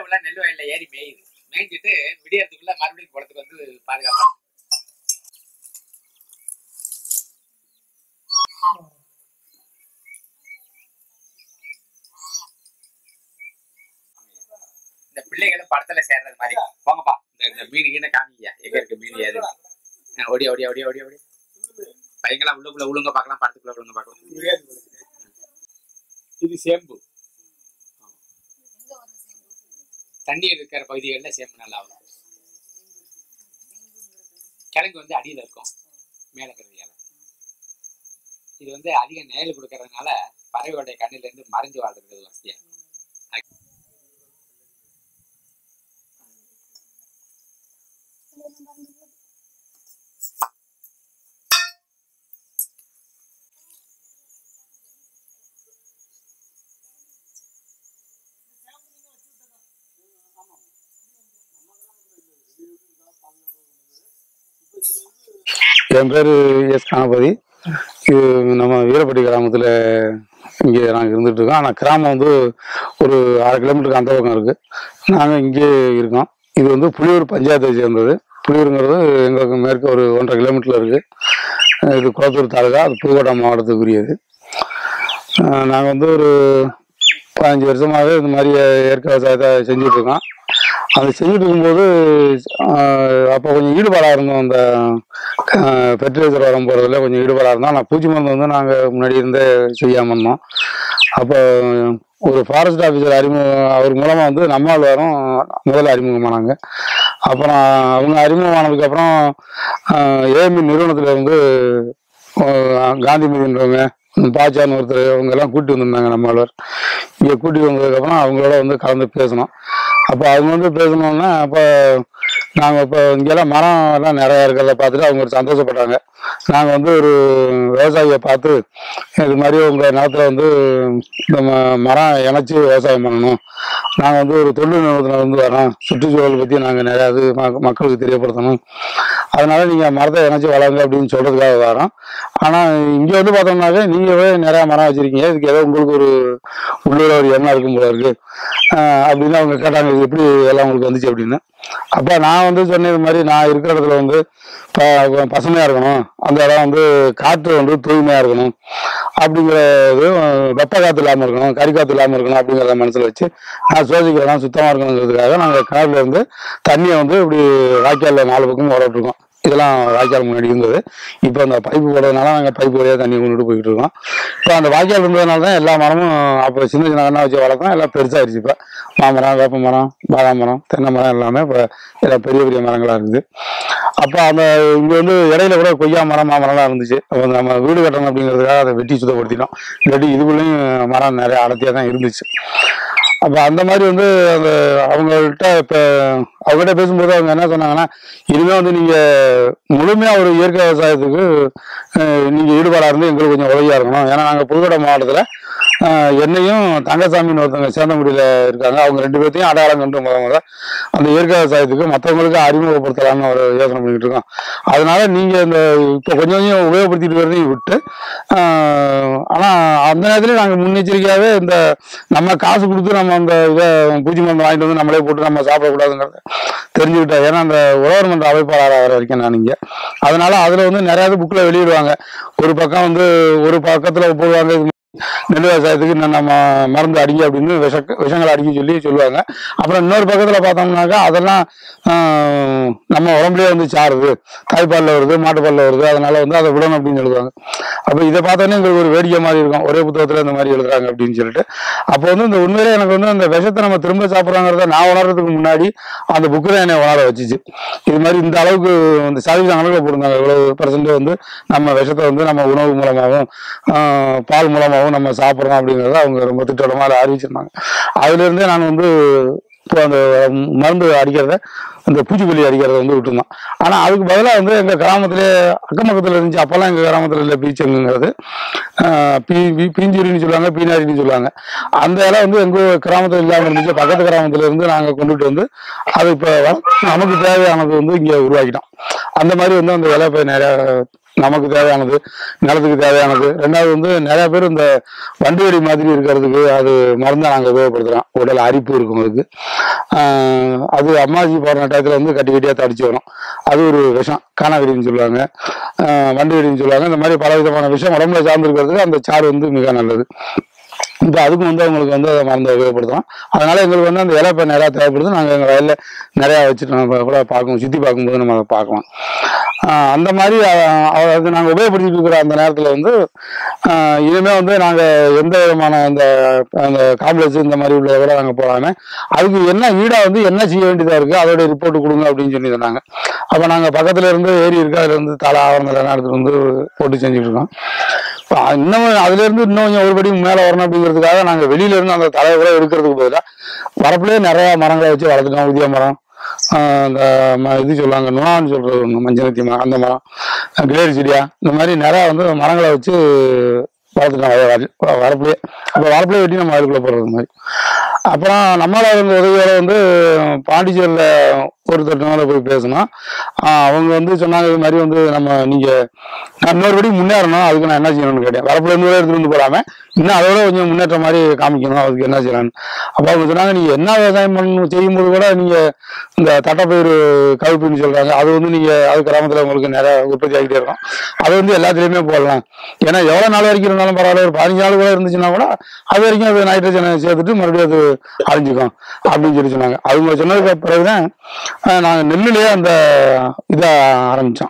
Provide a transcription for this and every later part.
இரவுல நெல் வயல்ல ஏறி மேயுது மேய்ஞ்சிட்டு விடியறதுக்குள்ள மறுபடியும் குளத்துக்கு வந்து பாதுகாப்பா இந்த பிள்ளைகளும் படத்துல சேர்றது மாதிரி போங்கப்பா இந்த இந்த மீன் கீழே காமிங்க எங்க இருக்கு மீன் ஏது ஆ, ஓடியா ஓடியா ஓடியா ஓடியா ஓடியா பையங்களா உள்ளுக்குள்ள உளுங்க பார்க்கலாம் படத்துக்குள்ள உளுங்க பார்க்கலாம் இது சேம்பு தண்ணி இருக்கிற பகுதிகளில் சேம்பு நல்லா வரும் கிழங்கு வந்து அடியில் இருக்கும் மேலே இருக்கிறது இலை இது வந்து அதிக நிழல் கொடுக்கறதுனால பறவைகளுடைய கண்ணில இருந்து மறைஞ்சு வாழ்றது வசதியா இருக்கும் என் பேர் எஸ் கணபதி இது நம்ம வீரப்பட்டி கிராமத்தில் இங்கே நாங்கள் இருந்துட்டு இருக்கோம் ஆனால் கிராமம் வந்து ஒரு அரை கிலோமீட்டருக்கு அந்த பக்கம் இருக்குது நாங்கள் இங்கே இருக்கோம் இது வந்து புலியூர் பஞ்சாயத்தை சேர்ந்தது புலியூருங்கிறது எங்களுக்கு மேற்கு ஒரு ஒன்றரை கிலோமீட்டரில் இருக்குது இது குளத்தூர் தாலுகா அது புதுக்கோட்டை மாவட்டத்துக்குரியது நாங்கள் வந்து ஒரு பதினஞ்சு வருஷமாகவே இந்த மாதிரி இயற்கை விவசாயத்தை செஞ்சுட்டு இருக்கோம் அது செஞ்சுட்டு இருக்கும்போது ஆஹ், அப்போ கொஞ்சம் ஈடுபாடாக இருந்தோம் அந்த ஃபெர்டிலைசர் உரம் போடுறதுல கொஞ்சம் ஈடுபாடாக இருந்தோம் ஆனால் பூச்சி மருந்து வந்து நாங்கள் முன்னாடி இருந்தே செய்யாமல் இருந்தோம் அப்போ ஒரு ஃபாரஸ்ட் ஆஃபீஸர் அறிமுகம் அவர் மூலமாக வந்து நம்மால் வரும் முதல்ல அறிமுகமானாங்க அப்புறம் அவங்க அறிமுகமானதுக்கப்புறம் ஏஎம்இ நிறுவனத்தில் இருந்து ஆஹ், காந்திமதின்றவங்க பாச்சான்னு ஒருத்தர் அவங்க எல்லாம் கூட்டி வந்திருந்தாங்க நம்மாழ்வார் இங்கே கூட்டி வந்ததுக்கப்புறம் அவங்களோட வந்து கலந்து பேசணும் அப்போ அவங்க வந்து பேசணுன்னா அப்போ நாங்கள் இப்போ இங்கெல்லாம் மரம் எல்லாம் நிறையா இருக்கிறத பார்த்துட்டு அவங்க ஒரு சந்தோஷப்பட்டாங்க நாங்கள் வந்து ஒரு விவசாயியை பார்த்து இது மாதிரி உங்கள் நிலத்துல வந்து இந்த ம- மரம் இணைச்சி விவசாயம் பண்ணணும் நாங்கள் வந்து ஒரு தொழில் நிறுவனத்தில் வந்து வரோம் சுற்றுச்சூழல் பற்றி நாங்கள் நிறையா இது ம- மக்களுக்கு தெரியப்படுத்தணும் அதனால நீங்கள் மரத்தை இணைச்சி வளருங்க அப்படின்னு சொல்கிறதுக்காக வரோம் ஆனால் இங்கே வந்து பார்த்தோம்னாக்க நீங்களே நிறையா மரம் வச்சுருக்கீங்க இதுக்கு ஏதோ உங்களுக்கு ஒரு உள்ளூர ஒரு எண்ணம் இருக்கும் போல இருக்கு ஆஹ் அப்படின்னு அவங்க கேட்டாங்க இது எப்படி எல்லாம் உங்களுக்கு வந்துச்சு அப்படின்னு அப்போ நான் வந்து சொன்னேன் இது மாதிரி நான் இருக்கிற இடத்துல வந்து ப பசுமையாக இருக்கணும் அந்த இடம் வந்து காற்று வந்து தூய்மையாக இருக்கணும் அப்படிங்கிறது வெப்ப காற்று இல்லாமல் இருக்கணும் கறி காற்று இல்லாமல் இருக்கணும் அப்படிங்கிறத மனசில் வச்சு நான் சுவாசிக்கிற இடம் சுத்தமாக இருக்கணுங்கிறதுக்காக நாங்கள் கிணறுல இருந்து தண்ணியை வந்து இப்படி வாய்க்காலில் நாலு பக்கம் ஓடவிட்டுருக்கோம் இதெல்லாம் வாய்க்கால் முன்னாடி இருந்தது இப்போ அந்த பைப்பு போடுறதுனால நாங்கள் பைப்பு வழியாக தண்ணி கொண்டுட்டு போயிட்டு இருக்கோம் இப்போ அந்த வாய்க்கால் இருந்ததுனால தான் எல்லா மரமும் அப்போ சின்ன சின்ன கண்ணா வச்சு வளர்த்தோம் எல்லாம் பெருசாகிடுச்சு இப்போ மாமரம் வேப்ப மரம் பாதாம் மரம் தென்னை மரம் எல்லாமே இப்போ எல்லாம் பெரிய பெரிய மரங்களாக இருக்குது அப்போ அந்த இங்கே வந்து இடையில கூட கொய்யா மரம் மாமரம்லாம் இருந்துச்சு அப்போ நம்ம வீடு கட்டணும் அப்படிங்கிறதுக்காக அதை வெட்டி சுத்தப்படுத்திட்டோம் இல்லாட்டி இதுக்குள்ளேயும் மரம் நிறைய அடர்த்தியாக தான் இருந்துச்சு அப்போ அந்த மாதிரி வந்து அந்த அவங்கள்ட்ட இப்போ அவங்ககிட்ட பேசும்போது அவங்க என்ன சொன்னாங்கன்னா இனிமேல் வந்து நீங்கள் முழுமையாக ஒரு இயற்கை விவசாயத்துக்கு அஹ், நீங்க ஈடுபாடாக இருந்து எங்களுக்கு கொஞ்சம் உதவியாக இருக்கணும் ஏன்னா நாங்கள் புதுக்கோட்டை மாவட்டத்தில் என்னையும் தங்கசாமின்னு ஒருத்தவங்க சேந்தங்குடியில் இருக்காங்க அவங்க ரெண்டு பேர்த்தையும் அடையாளம் கண்டு முத முத அந்த இயற்கை விவசாயத்துக்கு மற்றவங்களுக்கு அறிமுகப்படுத்தலாம்னு ஒரு யோசனை பண்ணிட்டு இருக்கோம் அதனால நீங்கள் இந்த இப்போ கொஞ்சம் கொஞ்சம் உபயோகப்படுத்திட்டு வரதையும் விட்டு ஆஹ், ஆனா அந்த நேரத்துல நாங்கள் முன்னெச்சரிக்கையாகவே இந்த நம்ம காசு கொடுத்து நம்ம அந்த இதை பூச்சி மருந்து வாங்கிட்டு வந்து நம்மளே போட்டு நம்ம சாப்பிடக்கூடாதுங்கிறத தெரிஞ்சுக்கிட்டேன் ஏன்னா அந்த உழவர் மன்ற அமைப்பாளராக வர வரைக்கும் நான் இங்கே அதனால அதில் வந்து நிறைய புக்கில் வெளியிடுவாங்க ஒரு பக்கம் வந்து ஒரு பக்கத்தில் போடுவாங்க இது நெல் விவசாயத்துக்கு என்னென்ன ம- மருந்து அடிங்க அப்படின்னு விஷ விஷங்கள் அடிக்க சொல்லி சொல்லுவாங்க அப்புறம் இன்னொரு பக்கத்தில் பார்த்தோம்னாக்கா அதெல்லாம் ஆஹ், நம்ம உடம்புலயே வந்து சாருது தாய்ப்பாலில் வருது மாட்டுப்பாலில் வருது அதனால வந்து அதை விடணும் அப்படின்னு எழுதுவாங்க அப்போ இதை பார்த்தோன்னே எங்களுக்கு ஒரு வேடிக்கை மாதிரி இருக்கும் ஒரே புத்தகத்தில் இந்த மாதிரி எழுதுறாங்க அப்படின்னு சொல்லிட்டு அப்போ வந்து இந்த உண்மையிலே எனக்கு வந்து அந்த விஷத்தை நம்ம திரும்ப சாப்பிட்றாங்கிறத நான் உணர்றதுக்கு முன்னாடி அந்த புக்கு தான் என்னை உணர வச்சுச்சு இது மாதிரி இந்த அளவுக்கு இந்த சதவீதம் கணக்கில் போட்டிருந்தாங்க இவ்வளவு பர்சன்ட் வந்து நம்ம விஷத்தை வந்து நம்ம உணவு மூலமாகவும் ஆஹ், பால் மூலமாகவும் நம்ம சாப்பிட்றோம் அப்படிங்கிறத அவங்க ரொம்ப திட்டமாக அதை அறிவிச்சிருந்தாங்க அதுலேருந்தே நான் வந்து இப்போ அந்த மருந்து அடிக்கிறத அந்த பூச்சிக்கொல்லி அடிக்கிறத வந்து விட்டுருந்தோம் ஆனால் அதுக்கு பதிலாக வந்து எங்கள் கிராமத்திலே அக்கம் பக்கத்தில் இருந்துச்சு அப்போல்லாம் எங்கள் கிராமத்தில் இல்லை பீச்சங்குங்கிறது ஆஹ், பீ பீ- பீஞ்சுரின்னு சொல்லுவாங்க பீனாரின்னு சொல்லுவாங்க அந்த இலை வந்து எங்கள் கிராமத்தில் இல்லாமல் இருந்துச்சு பக்கத்து கிராமத்துல இருந்து நாங்கள் கொண்டுட்டு வந்து அது இப்போ நமக்கு தேவையானது வந்து இங்கே உருவாக்கிட்டோம் அந்த மாதிரி வந்து அந்த இலை இப்போ நிறையா நமக்கு தேவையானது நிலத்துக்கு தேவையானது ரெண்டாவது வந்து நிறைய பேர் இந்த வண்டு வெடி மாதிரி இருக்கிறதுக்கு அது மருந்தை நாங்கள் உபயோகப்படுத்துகிறோம் உடல் அரிப்பு இருக்கும் அதுக்கு ஆஹ் அது அம்மாஜி போடுற டயத்தில் வந்து கட்டி கட்டியாக தடிச்சு வரும் அது ஒரு விஷம் காணாவெடின்னு சொல்லுவாங்க ஆஹ் வண்டு வெடின்னு சொல்லுவாங்க இந்த மாதிரி பல விதமான விஷம் உடம்புல சார்ந்து இருக்கிறதுக்கு அந்த சாறு வந்து மிக நல்லது இப்போ அதுக்கும் வந்து அவங்களுக்கு வந்து அதை மருந்தை உபயோகப்படுத்துறோம் அதனால எங்களுக்கு வந்து அந்த இலை இப்போ நிறையா தேவைப்படுது நாங்கள் எங்கள் வயலில் நிறையா வச்சுட்டு நம்ம கூட பார்க்கணும் சுற்றி பார்க்கும்போது நம்ம அதை பார்க்கலாம் ஆஹ் அந்த மாதிரி அஹ், அது நாங்கள் உபயோகப்படுத்திட்டு இருக்கிற அந்த நேரத்தில் வந்து ஆஹ், இனிமே வந்து நாங்கள் எந்த விதமான அந்த அந்த காம்ப்ளெக்ஸ் இந்த மாதிரி உள்ளதை கூட நாங்கள் போடாம அதுக்கு என்ன ஈடாக வந்து என்ன செய்ய வேண்டியதாக இருக்குது அதோட ரிப்போர்ட் கொடுங்க அப்படின்னு சொல்லி சொன்னாங்க அப்போ நாங்கள் பக்கத்தில் இருந்து ஏரி இருக்கு அதில் இருந்து தலை ஆவரணம் எடுத்துகிட்டு வந்து போட்டு செஞ்சுட்டு இருக்கோம் இப்ப இன்னும் அதுல இருந்து இன்னும் கொஞ்சம் ஒருபடி மேல வரணும் அப்படிங்கிறதுக்காக நாங்க வெளியில இருந்து அந்த தலையை கூட எடுக்கிறதுக்கு பதிலா வரப்புலயே நிறைய மரங்களை வச்சு வளர்த்துட்டோம் உதிய மரம் ஆஹ் இந்த ம- இது சொல்லுவாங்க நுணான்னு சொல்றது ஒண்ணு மஞ்சனத்தி மரம் அந்த மரம் கிளேரி செடியா இந்த மாதிரி நிறைய வந்து மரங்களை வச்சு வளர்த்துட்டோம் வய- வய- வரப்புலயே அப்போ வரப்புலயே வெட்டி நம்ம வயலுக்குள்ள போடுறது மாதிரி அப்புறம் நம்மளோட வந்து உதவியோட வந்து பாண்டிச்சேரியில் ஒருத்தர் மேலே போய் பேசணும் ஆஹ் அவங்க வந்து சொன்னாங்க இது மாதிரி வந்து நம்ம நீங்க நான் இன்னொருபடி முன்னேறணும் அதுக்கு நான் என்ன செய்யணும்னு கேட்டேன் வரப்புல இருந்து கூட எடுத்துட்டு வந்து போடாம இன்னும் அதோட கொஞ்சம் முன்னேற்ற மாதிரி காமிக்கணும் அதுக்கு என்ன செய்யலாம்னு அப்போ அவங்க சொன்னாங்க நீங்க என்ன விவசாயம் பண்ணணும் செய்யும்போது கூட நீங்க இந்த தட்டைப்பயிறு கவுப்புன்னு சொல்றாங்க அது வந்து நீங்க அது கிராமத்துல உங்களுக்கு நிறைய உற்பத்தி ஆகிட்டே இருக்கும் அது வந்து எல்லாத்துலயுமே போடலாம் ஏன்னா எவ்வளவு நாள் வரைக்கும் இருந்தாலும் பரவாயில்ல ஒரு பதினஞ்சு நாள் கூட இருந்துச்சுன்னா கூட அது வரைக்கும் அது நைட்ரஜனை சேர்த்துட்டு மறுபடியும் அது அழிஞ்சுக்கும் அப்படின்னு சொல்லி சொன்னாங்க அவங்க சொன்னதுக்கு பிறகுதான் ஆஹ், நாங்க நெல்லுலயே அந்த இதை ஆரம்பிச்சோம்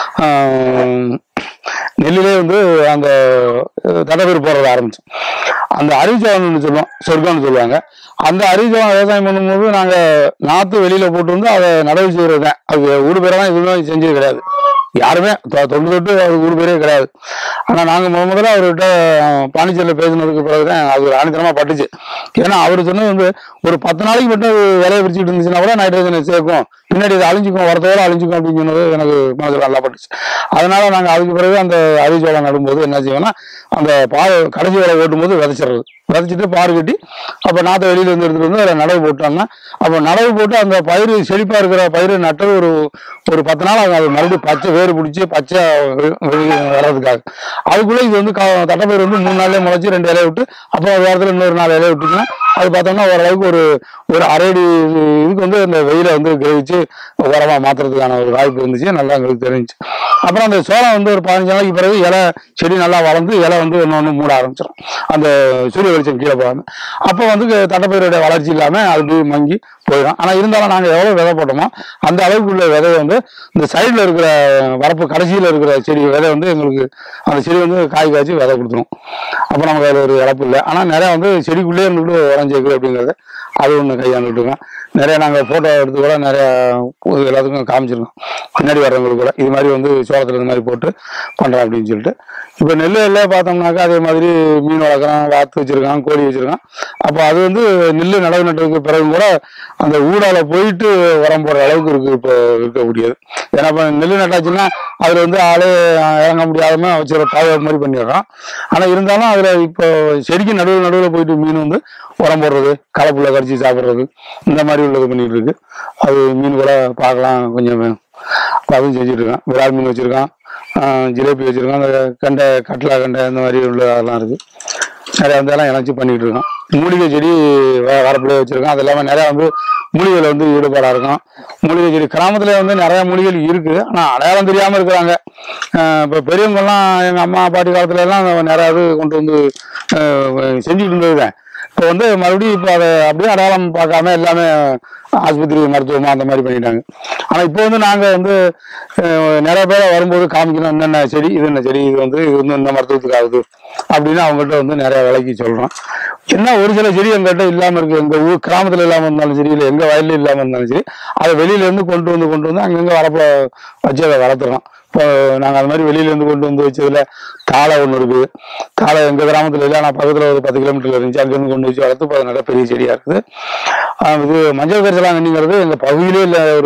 ஆஹ், நெல்லிலே வந்து அந்த தடப்பேர் போடுறத ஆரம்பிச்சோம் அந்த அரிச்சவன் சொல்லுவோம் சொர்க்கம்னு சொல்லுவாங்க அந்த அரிச்சவன் விவசாயம் பண்ணும்போது நாங்க நாத்து வெளியில போட்டு வந்து அதை நடவு செய்யறது தான் அது ஊடு பேரெல்லாம் எதுவுமே செஞ்சது கிடையாது யாருமே தொ- தொண்டு தொட்டு அது ஊடு பேரே கிடையாது ஆனா நாங்க முத முதல்ல அவர்கிட்ட பாண்டிச்சேரியில் பேசினதுக்கு பிறகுதான் அது ஒரு ஆணித்தனமா பட்டுச்சு ஏன்னா அவர் சொன்னது வந்து ஒரு பத்து நாளைக்கு மட்டும் அது விலையை பிரிச்சுட்டு இருந்துச்சுன்னா கூட நைட்ரஜனை சேர்க்கும் பின்னாடி இது அழிஞ்சுக்கும் வரத்தோட அழிஞ்சுக்கும் அப்படின்னு சொன்னது எனக்கு மனசுல நல்லா பட்டுச்சு அதனால நாங்க அதுக்கு பிறகு அந்த அரிசோளம் நடும்போது என்ன செய்வோம்னா அந்த பால் கடைசி வேலை ஓட்டும் போது விதைச்சிடுறது விதைச்சிட்டு பாரு கட்டி அப்ப நாத்தை வெளியில இருந்து எடுத்துட்டு வந்து அதில் நடவு போட்டோம்னா அப்போ நடவு போட்டு அந்த பயிர் செழிப்பா இருக்கிற பயிர் நட்டது ஒரு ஒரு பத்து நாள் ஆகும் அது மறுபடியும் பச்சை வேறு பிடிச்சி பச்சை வெ- வெளிய வர்றதுக்காக அதுக்குள்ள இது வந்து க- தட்டைப்பயிர் வந்து மூணு நாள்லயே முளைச்சி ரெண்டு இலையை விட்டு அப்புறம் ஒரு வாரத்துல இன்னொரு நாலு இலையை விட்டுச்சுன்னா அது பார்த்தோம்னா ஓரளவுக்கு ஒரு ஒரு அரை அடி இதுக்கு வந்து அந்த வெயில வந்து கிரகிச்சு உரமா மாத்துறதுக்கான ஒரு வாய்ப்பு இருந்துச்சு நல்லா எங்களுக்கு தெரிஞ்சுச்சு அப்புறம் அந்த சோளம் வந்து ஒரு பதினஞ்சு நாளைக்கு பிறகு இலை செடி நல்லா வளர்ந்து இலை வந்து ஒன்று ஒன்று மூட ஆரம்பிச்சிடும் அந்த சூரிய வெளிச்சம் கீழே போகாம அப்போ வந்து தட்டைப்பயிரோட வளர்ச்சி இல்லாம அது அப்படியே மங்கி போயிடும் ஆனா இருந்தாலும் நாங்க எவ்வளவு விதை போட்டோமோ அந்த அளவுக்கு உள்ள விதையை வந்து இந்த சைடுல இருக்கிற வரப்பு கடைசியில இருக்கிற செடி விதை வந்து எங்களுக்கு அந்த செடி வந்து காய் காய்ச்சி விதை கொடுத்துரும் அப்போ நமக்கு அதில் ஒரு இழப்பு இல்லை ஆனா நிறைய வந்து செடிக்குள்ளேயே இருந்துட்டு உடஞ்சிருக்கு அப்படிங்கறது அது ஒன்று கையாண்டுட்டு இருக்கோம் நிறைய நாங்கள் ஃபோட்டோ எடுத்து கூட நிறைய பொது எல்லாத்துக்கும் காமிச்சிருக்கோம் பின்னாடி வர்றவங்களுக்கு கூட இது மாதிரி வந்து சோளத்தில் இந்த மாதிரி போட்டு பண்ணுறோம் அப்படின்னு சொல்லிட்டு இப்போ நெல் எல்லாம் பார்த்தோம்னாக்கா அதே மாதிரி மீன் வளர்க்குறோம் வாத்து வச்சிருக்கான் கோழி வச்சிருக்கான் அப்போ அது வந்து நெல் நடவு நட்டதுக்கு பிறகு கூட அந்த ஊடால போயிட்டு உரம் போடுற அளவுக்கு இருக்கு இப்போ இருக்கக்கூடியது ஏன்னா இப்போ நெல் நட்டாச்சுன்னா அதில் வந்து ஆளே இறங்க முடியாம வச்சுற பாதுகாப்பு மாதிரி பண்ணிடுறோம் ஆனால் இருந்தாலும் அதில் இப்போ செடிக்கு நடுவில் நடுவில் போயிட்டு மீன் வந்து உரம் போடுறது களைப்புள்ள கடிச்சு சாப்பிட்றது இந்த மாதிரி உள்ளது பண்ணிட்டு இருக்கு அது மீன் கூட பார்க்கலாம் கொஞ்சம் அப்ப அதுவும் செஞ்சுட்டு இருக்கேன் விரால் மீன் வச்சிருக்கான் ஆஹ் ஜிலேபி வச்சிருக்கான் அந்த கண்டை கட்லா கண்டை இந்த மாதிரி உள்ள அதெல்லாம் இருக்கு நிறைய வந்து எல்லாம் இணைச்சு பண்ணிட்டு இருக்கோம் மூலிகை செடி வ- வரப்புலயே வச்சிருக்கோம் அது இல்லாமல் நிறைய வந்து மூலிகையில் வந்து ஈடுபாடா இருக்கும் மூலிகை செடி கிராமத்துல வந்து நிறைய மூலிகைகள் இருக்கு ஆனா அடையாளம் தெரியாம இருக்கிறாங்க ஆஹ் இப்ப பெரியவங்கெல்லாம் எங்க அம்மா பாட்டி காலத்துல எல்லாம் நிறைய இது கொண்டு வந்து ஆஹ் செஞ்சுட்டு இருந்ததுதான் இப்போ வந்து மறுபடியும் இப்போ அதை அப்படியே அடையாளம் பார்க்காம எல்லாமே ஆஸ்பத்திரி மருத்துவமா அந்த மாதிரி பண்ணிட்டாங்க ஆனா இப்போ வந்து நாங்க வந்து அஹ், நிறைய பேரை வரும்போது காமிக்கணும் என்னென்ன செடி இது என்ன செடி இது வந்து இது வந்து இந்த மருத்துவத்துக்கு ஆகுது அப்படின்னு அவங்ககிட்ட வந்து நிறைய விலைக்கு சொல்றோம் என்ன ஒரு சில செடி எங்ககிட்ட இல்லாம இருக்கு எங்க ஊர் கிராமத்துல இல்லாம இருந்தாலும் சரி இல்லை எங்க வயல்ல இல்லாம இருந்தாலும் சரி அதை வெளியில இருந்து கொண்டு வந்து கொண்டு வந்து அங்கங்க வரப்புல வச்சு அதை வளர்த்துறோம் இப்போ நாங்க அது மாதிரி வெளியில இருந்து கொண்டு வந்து வச்சதுல தாழை ஒன்று இருக்குது தாழை எங்க கிராமத்துல இல்லை ஆனால் பக்கத்துல ஒரு பத்து கிலோமீட்டர்ல இருந்துச்சு அங்கிருந்து கொண்டு வச்சு வளர்த்து இப்போ அது நல்ல பெரிய செடியா இருக்குது ஆஹ் இது மஞ்சள் கரிசலாங்கண்ணிங்கிறது எங்க பகுதியிலே இல்லை ஒரு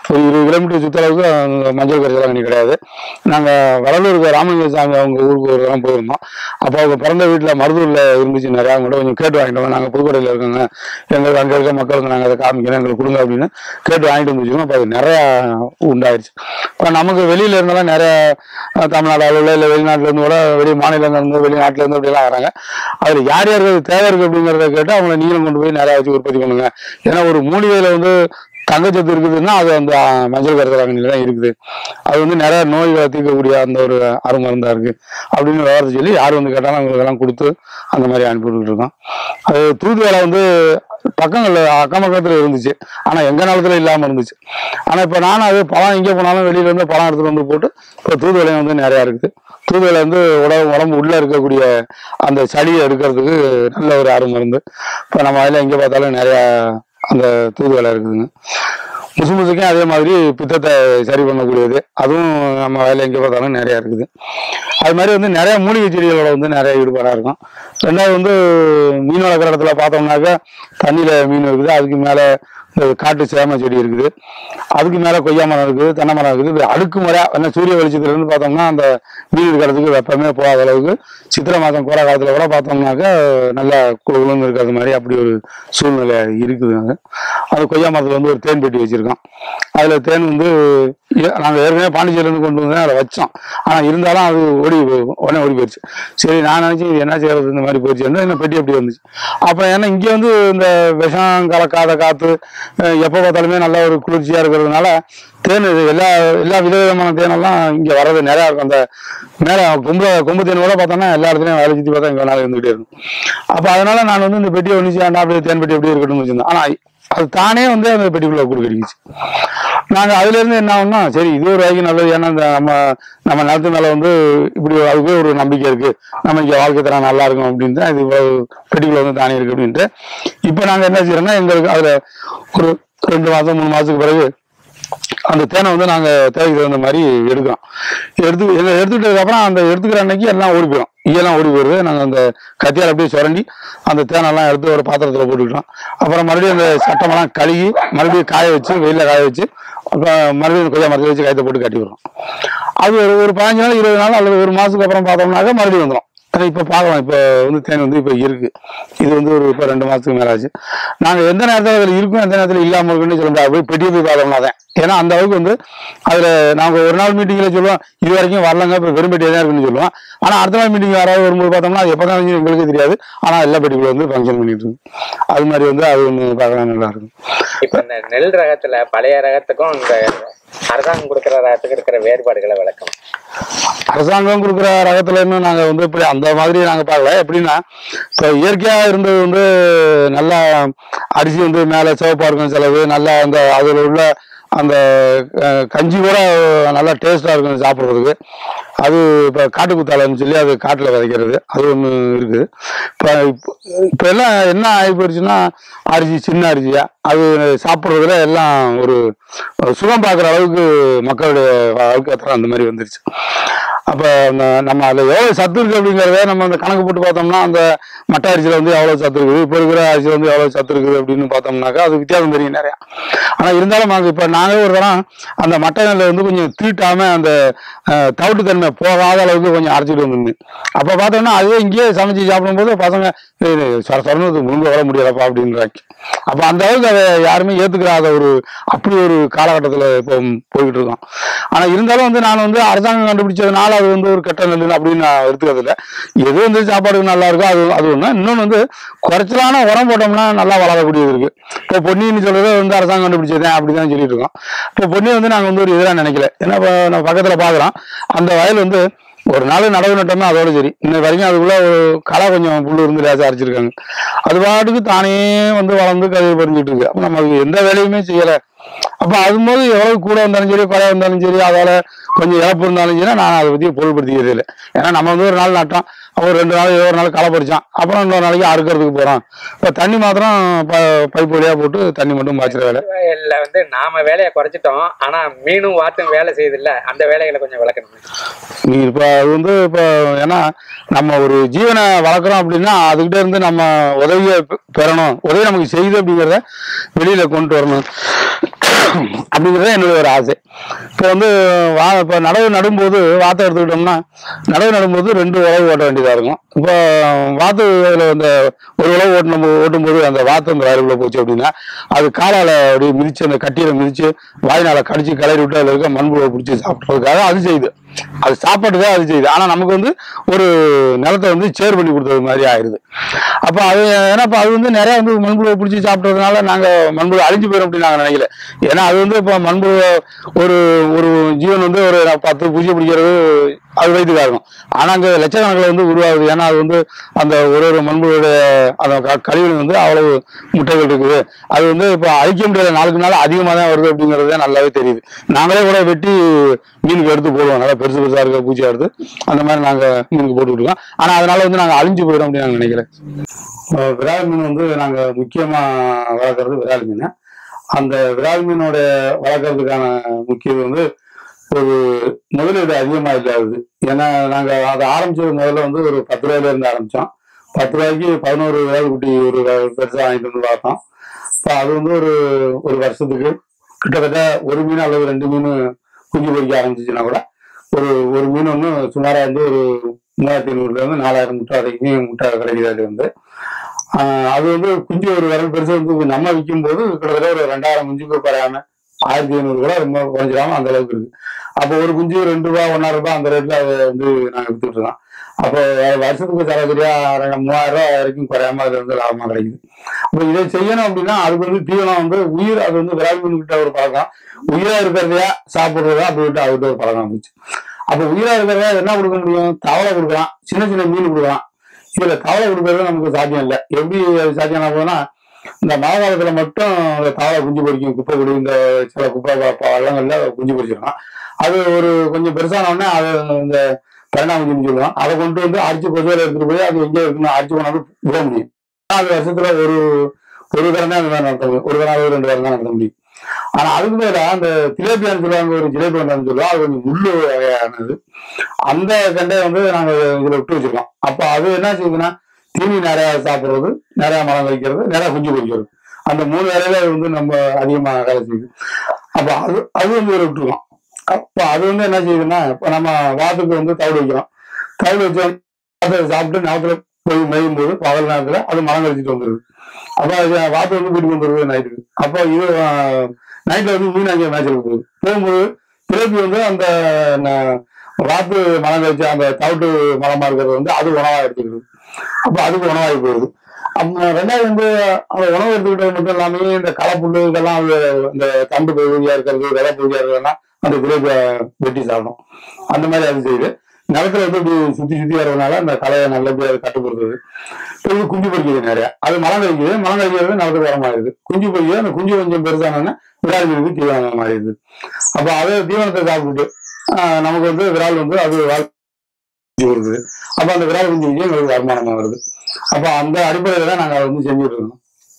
ஒரு இருபது கிலோமீட்டர் சுற்றளவுக்கு அங்க மஞ்சள் கரைசலாங்கண்ணி கிடையாது நாங்கள் வடலூருக்கு ராமலிங்க சாமி அவங்க ஊருக்கு ஒரு தரம் போயிருந்தோம் அப்போ அவங்க பிறந்த வீட்டில் மருதூரில் இருந்துச்சு நிறையா அவங்கள்ட்ட கொஞ்சம் கேட்டு வாங்கிட்டு வந்தோம் நாங்கள் புதுக்கோட்டையில் இருக்கோங்க எங்களுக்கு அங்கே இருக்க மக்களுக்கு நாங்கள் அதை காமிக்கிறோம் எங்களுக்கு கொடுங்க அப்படின்னு கேட்டு வாங்கிட்டு வந்து வச்சுக்கோங்க அப்போ அது நிறையா உண்டாயிருச்சு இப்போ நமக்கு வெளியில இருந்தெல்லாம் நிறைய அஹ், தமிழ்நாடு அளவில் இல்லை வெளிநாட்டுல இருந்து கூட வெளி மாநிலங்கள் இருந்து வெளிநாட்டுல இருந்து அப்படிலாம் வராங்க அதில் யார் யாருக்கு தேவை இருக்கு அப்படிங்கிறத கேட்டு அவங்கள நீங்களும் கொண்டு போய் நிறையா வச்சு உற்பத்தி பண்ணுங்க ஏன்னா ஒரு மூலிகையில வந்து தங்கச்சத்து இருக்குதுன்னா அது அந்த அஹ், மஞ்சள் கருத்தலாங்கண்ணில தான் இருக்குது அது வந்து நிறைய நோய்களை தீர்க்கக்கூடிய அந்த ஒரு அருமருந்தா இருக்கு அப்படின்னு விவரத்தை சொல்லி யார் வந்து கேட்டாலும் அவங்களுக்கெல்லாம் கொடுத்து அந்த மாதிரி அனுப்பி விட்டுட்டு இருக்கோம் அது தூதுவளை வந்து பக்கங்கள்ல அக்கம் பக்கத்துல இருந்துச்சு ஆனா எங்க நிலத்துல இல்லாம இருந்துச்சு ஆனா இப்ப நானும் அது பழம் எங்க போனாலும் வெளியில இருந்து பழம் எடுத்துட்டு வந்து போட்டு இப்ப தூதுவளையும் வந்து நிறைய இருக்குது தூதுவளை வந்து உடம்பு உடம்பு உள்ள இருக்கக்கூடிய அந்த சளியை எடுக்கிறதுக்கு நல்ல ஒரு அருமருந்து இப்ப நம்ம அதில் எங்க பார்த்தாலும் நிறைய அந்த தூதுவளை இருக்குதுங்க முசு முசுக்கும் அதே மாதிரி பித்தத்தை சரி பண்ணக்கூடியது அதுவும் நம்ம வயலில் எங்கே பார்த்தாலும் நிறையா இருக்குது அது மாதிரி வந்து நிறைய மூலிகை செடிகளோட வந்து நிறைய ஈடுபாடாக இருக்கும் ரெண்டாவது வந்து மீன் வளர்க்குற இடத்துல பார்த்தோம்னாக்கா தண்ணியில் மீன் இருக்குது அதுக்கு மேலே இந்த காட்டு சேம செடி இருக்குது அதுக்கு மேலே கொய்யா மரம் இருக்குது தென்னை மரம் இருக்குது இப்படி அடுக்கு முறையாக என்ன சூரிய வெளிச்சத்துலேருந்து பார்த்தோம்னா அந்த மீன் இருக்கிறதுக்கு வெப்பமே போகாத அளவுக்கு சித்திரை மாதம் கோடை காலத்தில் கூட பார்த்தோம்னாக்கா நல்லா குழுகுலுன்னு இருக்கிறது மாதிரி அப்படி ஒரு சூழ்நிலை இருக்குது அங்க. அது கொய்யா மரத்தில் வந்து ஒரு தேன் பெட்டி வச்சுருக்கோம் அதில் தேன் வந்து ஏ- நாங்க ஏற்கனவே பாண்டிச்சேரியிலேருந்து கொண்டு வந்து அதை வச்சோம் ஆனா இருந்தாலும் அது ஓடி போ- உடனே ஓடி போயிடுச்சு சரி நான் நினைச்சேன் இது என்ன செய்யறது இந்த மாதிரி போயிடுச்சு இந்த பெட்டி அப்படி வந்துச்சு அப்புறம் ஏன்னா இங்க வந்து இந்த விஷம் கலக்காத காத்து அஹ் எப்ப பார்த்தாலுமே நல்ல ஒரு குளிர்ச்சியா இருக்கிறதுனால தேன் இது எல்லா எல்லா விதவிதமான தேனெல்லாம் இங்க வர்றது நிறையா இருக்கும் அந்த மேல கொம்பு கொம்பு தேன் கூட பார்த்தோம்னா எல்லா இடத்துலயும் வேலை சுத்தி பார்த்தா இங்க வேணாலும் இருந்துகிட்டே இருக்கும் அப்ப அதனால நான் வந்து இந்த பெட்டியை ஒன்றிச்சு வேண்டாம் அப்படியே தேன் பெட்டி எப்படி இருக்கட்டும்னு வச்சிருந்தேன் ஆனா அது தானே வந்து அந்த பெட்டிக்குள்ள கொடுக்கடிச்சு நாங்க அதுல இருந்து என்ன ஆகும்னா சரி இது ஒரு வகைக்கு நல்லது ஏன்னா இந்த நம்ம நம்ம நிலத்து மேல வந்து இப்படி அதுக்கு ஒரு நம்பிக்கை இருக்கு நம்ம இங்க வாழ்க்கை தரம் நல்லா இருக்கும் அப்படின்னு தான் இது இவ்வளவு பெட்டிக்குள்ள வந்து தானே இருக்கு அப்படின்ட்டு இப்போ நாங்க என்ன செய்யறோம்னா எங்களுக்கு அதுல ஒரு ரெண்டு மாசம் மூணு மாசத்துக்கு பிறகு அந்த தேனை வந்து நாங்க தேவைக்கு தகுந்த மாதிரி எடுக்கிறோம் எடுத்து எங்க எடுத்துக்கிட்டதுக்கு அப்புறம் அந்த எடுத்துக்கிற அன்னைக்கு எல்லாம் ஓடி போயிடும் ஈயெல்லாம் ஓடி போயிடுது நாங்க அந்த கத்தியால் அப்படியே சுரண்டி அந்த தேனெல்லாம் எடுத்து ஒரு பாத்திரத்துல போட்டுக்கிட்டோம் அப்புறம் மறுபடியும் அந்த சட்டமெல்லாம் கழுகி மறுபடியும் காய வச்சு வெயில காய வச்சு அப்புறம் மறுபடியும் கொய்யா மரத்தில் வச்சு கயத்தை போட்டு கட்டி விடுறோம் அது ஒரு ஒரு பதினஞ்சு நாள் இருபது நாள் அல்லது ஒரு மாசத்துக்கு அப்புறம் பார்த்தோம்னாக்க மறுபடியும் வந்துடும் ஆனா இப்ப பார்க்கலாம் இப்ப வந்து தேன் வந்து இப்ப இருக்கு இது வந்து ஒரு இப்ப ரெண்டு மாசத்துக்கு மேல ஆச்சு நாங்க எந்த நேரத்துல அதுல இருக்கும் எந்த நேரத்துல இல்லாம இருக்குன்னு சொல்ல முடியாது போய் பெட்டியை போய் பார்த்தோம்னா தான் ஏன்னா அந்த அளவுக்கு வந்து அதுல நாங்க ஒரு நாள் மீட்டிங்ல சொல்லுவோம் இது வரைக்கும் வரலங்க இப்ப வெறும் பெட்டியா தான் இருக்குன்னு சொல்லுவோம் ஆனா அடுத்த நாள் மீட்டிங் யாராவது வரும்போது பார்த்தோம்னா அது எப்பதான் வந்து எங்களுக்கு தெரியாது ஆனா எல்லா பெட்டிக்குள்ள வந்து ஃபங்க்ஷன் பண்ணிட்டு இருக்கு அது மாதிரி வந்து அது ஒன்று பார்க்கலாம் நல்லா இருக்கும் இப்ப இந்த நெல் ரகத்துல பழைய ரகத்துக்கும் இந்த அரசாங்கம் கொடுக்கிற ரகத்துக்கு இருக்கிற வேறுபாடுகளை விளக்கம் அரசாங்கம் கொடுக்குற ரகத்துல இன்னும் நாங்க வந்து இப்படி அந்த மாதிரி நாங்க பார்க்கல எப்படின்னா இப்போ இயற்கையா இருந்தது வந்து நல்லா அரிசி வந்து மேல சிவப்பா இருக்கும் செலவு நல்லா அந்த அதுல உள்ள அந்த அஹ், கஞ்சி கூட நல்லா டேஸ்டா இருக்கும் சாப்பிட்றதுக்கு அது இப்போ காட்டுக்குத்தாலன்னு சொல்லி அது காட்டில் விதைக்கிறது அது ஒன்று இருக்குது இப்போ இப்போ எல்லாம் என்ன ஆகி போயிடுச்சுன்னா அரிசி சின்ன அரிசியா அது சாப்பிட்றதுல எல்லாம் ஒரு ஒரு சுகம் பார்க்குற அளவுக்கு மக்களுடைய வாழ்க்கை அந்த மாதிரி வந்துருச்சு அப்போ நம்ம அதில் எவ்வளோ சத்து இருக்கு அப்படிங்கிறத நம்ம அந்த கணக்கு போட்டு பார்த்தோம்னா அந்த மட்டை அரிசியில் வந்து எவ்வளோ சத்து இருக்குது இப்போ இருக்கிற அரிசியில் வந்து எவ்வளோ சத்து இருக்குது அப்படின்னு பார்த்தோம்னாக்கா அது வித்தியாசம் தெரியும் நிறையா ஆனால் இருந்தாலும் நாங்கள் இப்போ நாங்களே ஒரு தரம் அந்த மட்டை நெல்லை வந்து கொஞ்சம் தீட்டாம அந்த அஹ், தவிட்டுத்தன்மை போகாத அளவுக்கு கொஞ்சம் அரைச்சிட்டு வந்துருந்து அப்போ பார்த்தோம்னா அதுவே இங்கேயே சமைச்சு சாப்பிடும்போது பசங்க "ஏய், சொர சொரன்னு முழுங்க வர முடியாதப்பா அப்படின்றாங்க அப்போ அந்த அளவுக்கு அதை யாருமே ஏற்றுக்கிறாத ஒரு அப்படி ஒரு காலகட்டத்தில் இப்போ போய்கிட்டு இருக்கோம் ஆனால் இருந்தாலும் வந்து நான் வந்து அரசாங்கம் கண்டுபிடிச்சதுனால அது வந்து ஒரு கெட்ட நெல் அப்படின்னு நான் எடுத்துக்கிறது இல்லை எது வந்து சாப்பாடுக்கு நல்லா இருக்கோ அது அது ஒன்று இன்னொன்று வந்து குறைச்சலான உரம் போட்டோம்னா நல்லா வளரக்கூடியது இருக்கு இப்போ பொன்னின்னு சொல்றது வந்து அரசாங்கம் கண்டுபிடிச்சதேன் அப்படிதான் சொல்லிட்டு இருக்கோம் இப்போ பொன்னி வந்து நாங்கள் வந்து ஒரு இதெல்லாம் நினைக்கல ஏன்னா இப்போ நம்ம பக்கத்தில் பார்க்குறோம் அந்த வயல் வந்து ஒரு நாள் நடவு நட்டோம்னா அதோட சரி இன்ன வரைக்கும் அதுக்குள்ள ஒரு களை கொஞ்சம் புல்லு இருந்து லேசாக அரைச்சிருக்காங்க அது பாட்டுக்கு தானே வந்து வளர்ந்து கதிர் பறிஞ்சிட்டு இருக்கு அப்போ நம்ம அதுக்கு எந்த வேலையுமே செய்யலை அப்போ அதும்போது எவ்வளவு கூட வந்தாலும் சரி குறைய வந்தாலும் சரி அதால கொஞ்சம் இழப்பு இருந்தாலும் சரி நான் அதை பற்றி பொருள்படுத்திக்கிறது இல்லை ஏன்னா நம்ம வந்து ஒரு நாள் நட்டோம் ஒரு ரெண்டு நாள் ஒரு நாள் களை பறிச்சோம் அப்புறம் இன்னொரு நாளைக்கு அறுக்கிறதுக்கு போகிறோம் இப்போ தண்ணி மாத்திரம் ப பைப் வழியாக போட்டு தண்ணி மட்டும் பாய்ச்சிற வேலை வயல்ல வந்து நாம வேலையை குறைச்சிட்டோம் ஆனா மீனும் வாத்தும் வேலை செய்யுது இல்ல அந்த வேலைகளை கொஞ்சம் விளக்கணும் நீ இப்போ அது வந்து இப்போ ஏன்னா நம்ம ஒரு ஜீவனை வளர்க்குறோம் அப்படின்னா அதுகிட்ட இருந்து நம்ம உதவியை பெ- பெறணும் உதவி நமக்கு செய்யுது அப்படிங்கிறத வெளியில கொண்டு வரணும் அப்படிங்கிறது என்னுடைய ஒரு ஆசை இப்போ வந்து வா இப்போ நடவு நடும்போது வாத்தை எடுத்துக்கிட்டோம்னா நடவு நடும்போது ரெண்டு உழவு ஓட்ட வேண்டியதாக இருக்கும் இப்போ வாத்து இதில் அந்த ஒரு உழவு ஓட்டும் ஓட்டும்போது அந்த வாத்து அந்த வயலுக்குள்ள போச்சு அப்படின்னா அது காலால் அப்படியே மிதிச்சு அந்த கட்டியில மிதிச்சு வாயினால கடிச்சு கிளறி விட்டு அதில் இருக்க மண்புழுவை பிடிச்சி சாப்பிட்றதுக்காக அது செய்யுது அது சாப்பாட்டுக்காக அது செய்யுது ஆனால் நமக்கு வந்து ஒரு நிலத்தை வந்து சேர் பண்ணி கொடுத்தது மாதிரி ஆயிடுது அப்போ அது ஏன்னா இப்போ அது வந்து நிறைய வந்து மண்புழுவை பிடிச்சி சாப்பிட்றதுனால நாங்கள் மண்புழு அழிஞ்சு போயிடும் அப்படின்னு நாங்கள் நினைக்கல ஏன்னா அது வந்து இப்போ மண்புழு ஒரு ஒரு ஜீவன் வந்து ஒரு பத்து பூஜை பிடிக்கிறது அது வயிற்றுக்காக இருக்கும் ஆனால் அங்கே லட்சக்கணக்கில் வந்து உருவாகுது ஏன்னா அது வந்து அந்த ஒரு ஒரு மண்புழுடைய அந்த க- கழிவுகள் வந்து அவ்வளவு முட்டைகள் இருக்குது அது வந்து இப்போ அழிக்க முடியாத நாளுக்கு நாள் அதிகமாக தான் வருது அப்படிங்கிறது தான் நல்லாவே தெரியுது நாங்களே கூட வெட்டி மீனுக்கு எடுத்து போடுவோம் நல்லா பெருசு பெருசாக இருக்க பூச்சியாக எடுத்து அந்த மாதிரி நாங்கள் மீனுக்கு போட்டுக்கிட்டு இருக்கோம் ஆனால் அதனால வந்து நாங்கள் அழிஞ்சு போயிடும் அப்படின்னு நான் நினைக்கிறேன் அஹ் விரால் மீன் வந்து நாங்கள் முக்கியமாக வளர்க்குறது விரால் மீன் அந்த விரால் மீனோட வளர்க்கறதுக்கான முக்கியம் வந்து ஒரு முதலீடு அதிகமாக இல்லாதது ஏன்னா நாங்கள் அதை ஆரம்பிச்சது முதல்ல வந்து ஒரு பத்து ரூபாயில இருந்து ஆரம்பித்தோம் பத்து ரூபாய்க்கு பதினோரு விரால் குட்டி ஒரு பெருசாக வாங்கிட்டு வந்து பார்த்தோம் இப்போ அது வந்து ஒரு ஒரு வருஷத்துக்கு கிட்டத்தட்ட ஒரு மீன் அல்லது ரெண்டு மீன் குஞ்சு பொறிக்க ஆரம்பிச்சிச்சுன்னா கூட ஒரு ஒரு மீன் ஒன்று சுமாராக வந்து ஒரு மூவாயிரத்தி ஐநூறுலேருந்து நாலாயிரம் முட்டை வரைக்கும் முட்டை கிடைக்குது அது வந்து ஆஹ் அது வந்து குஞ்சு ஒரு விரல் பெருசு வந்து நம்ம விற்கும் போது கிட்டத்தட்ட ஒரு ரெண்டாயிரம் குஞ்சுக்கு குறையாம ஆயிரத்தி ஐநூறு கூட ரொம்ப குறைஞ்சிடாம அந்த அளவுக்கு இருக்கு அப்போ ஒரு குஞ்சு ரெண்டு ரூபா ஒன்றா ரூபாய் அந்த ரேட்ல அதை வந்து நாங்கள் வித்துட்டு இருக்கோம் அப்போ வருஷத்துக்கு சராசரியா ரெண்டு மூவாயிரம் ரூபாய் வரைக்கும் குறையாம அதுல இருந்து லாபமா கிடைக்குது அப்போ இதை செய்யணும் அப்படின்னா அதுக்கு வந்து தீவனம் வந்து உயிர் அது வந்து விரால் மீன் கிட்ட ஒரு பழக்கம் உயிரா இருக்கிறதையா சாப்பிடுறதா அப்படி விட்டு அவர்கிட்ட ஒரு பழக்கம் இருந்துச்சு அப்போ உயிரா இருக்கிறதா என்ன கொடுக்க முடியும் தவளை கொடுக்கலாம் சின்ன சின்ன மீன் கொடுக்கலாம் இதுல தவளை கொடுக்கறது நமக்கு சாத்தியம் இல்லை எப்படி அது சாத்தியம் போனா இந்த மழை காலத்துல மட்டும் அந்த தவளை குஞ்சு பொரிக்கும் குப்பை குடி இந்த சில குப்பை ப- ப- வள்ளங்கள்ல குஞ்சு பொரிச்சிடும் அது ஒரு கொஞ்சம் பெருசான உடனே அது இந்த பரிணாம குஞ்சு சொல்லுவோம் அதை கொண்டு வந்து அரிச்சு கொசையில எடுத்துட்டு போய் அது எங்கே இருக்குன்னு அரிச்சு கொண்டாந்து விட முடியும் அது வருஷத்துல ஒரு ஒரு தரம் தான் அந்த மாதிரி நடத்த முடியும் ஒரு தரம் அல்லது ரெண்டு தரம் தான் நடத்த முடியும் ஆனா அதுக்கு மேல அந்த திலேபியான்னு சொல்லுவாங்க ஒரு ஜிலேபி கண்டான்னு சொல்லுவோம் அது கொஞ்சம் முள்ளு வகையானது அந்த கண்டை வந்து நாங்க இதுல விட்டு வச்சிருக்கோம் அப்ப அது என்ன செய்யுதுன்னா தீனி நிறைய சாப்பிடுறது நிறைய மரம் வைக்கிறது நிறைய குஞ்சு பொரிக்கிறது அந்த மூணு வேலையில அது வந்து நம்ம அதிகமா வேலை செய்யுது அப்ப அது அது வந்து ஒரு விட்டுருக்கோம் அப்ப அது வந்து என்ன செய்யுதுன்னா இப்ப நம்ம வாத்துக்கு வந்து தவிடு வைக்கிறோம் தவிடு வச்சோம் வாத்தை சாப்பிட்டு நேரத்துல போய் மேயும் போது பகல் நேரத்துல அது மரம் கழிச்சிட்டு வந்துருது அப்ப அது வாத்து வந்து வீட்டுக்கு வந்துருது நைட்டுக்கு அப்போ இது நைட்ல வந்து மீன் அங்கே மேய்ச்சலுக்கு போகுது போகும்போது திருப்பி வந்து அந்த ந- வாத்து மரம் கழிச்சு அந்த தவிட்டு மரமா இருக்கிறது வந்து அது உணவா எடுத்துக்கிறது அப்ப அதுக்கு உணவாகி போகுது அப்ப ரெண்டாவது வந்து அந்த உணவு எடுத்துக்கிட்டது மட்டும் இல்லாம இந்த களைப்புண்டு இதெல்லாம் அது இந்த தண்டு பகுதியா இருக்கிறது விதை பகுதியா இருக்கிறதெல்லாம் அந்த கிரேப்பை வெட்டி சாப்பிடும் அந்த மாதிரி அது செய்யுது நிலத்துல வந்து இப்படி சுத்தி சுத்தி வர்றதுனால அந்த களையை நல்லபடியா அது கட்டுப்படுத்துது இப்போ இது குஞ்சு பொறிக்குது நிறைய அது மரம் கழிக்குது மரம் கழிக்கிறது நிலத்துக்கு வரமாயிருது குஞ்சு பொறிக்குது அந்த குஞ்சு கொஞ்சம் பெருசானோன்னா விரால் மீனுக்கு தீவனம் மாறிடுது அப்போ அது தீவனத்தை சாப்பிட்டுட்டு ஆஹ் நமக்கு வந்து விரால் வந்து அது வாழ் குஞ்சு கொடுக்குது அப்போ அந்த விரால் குஞ்சு குஞ்சு எங்களுக்கு வருமானமா வருது அப்போ அந்த அடிப்படையில தான் நாங்கள் வந்து செஞ்சுட்டு இருக்கோம்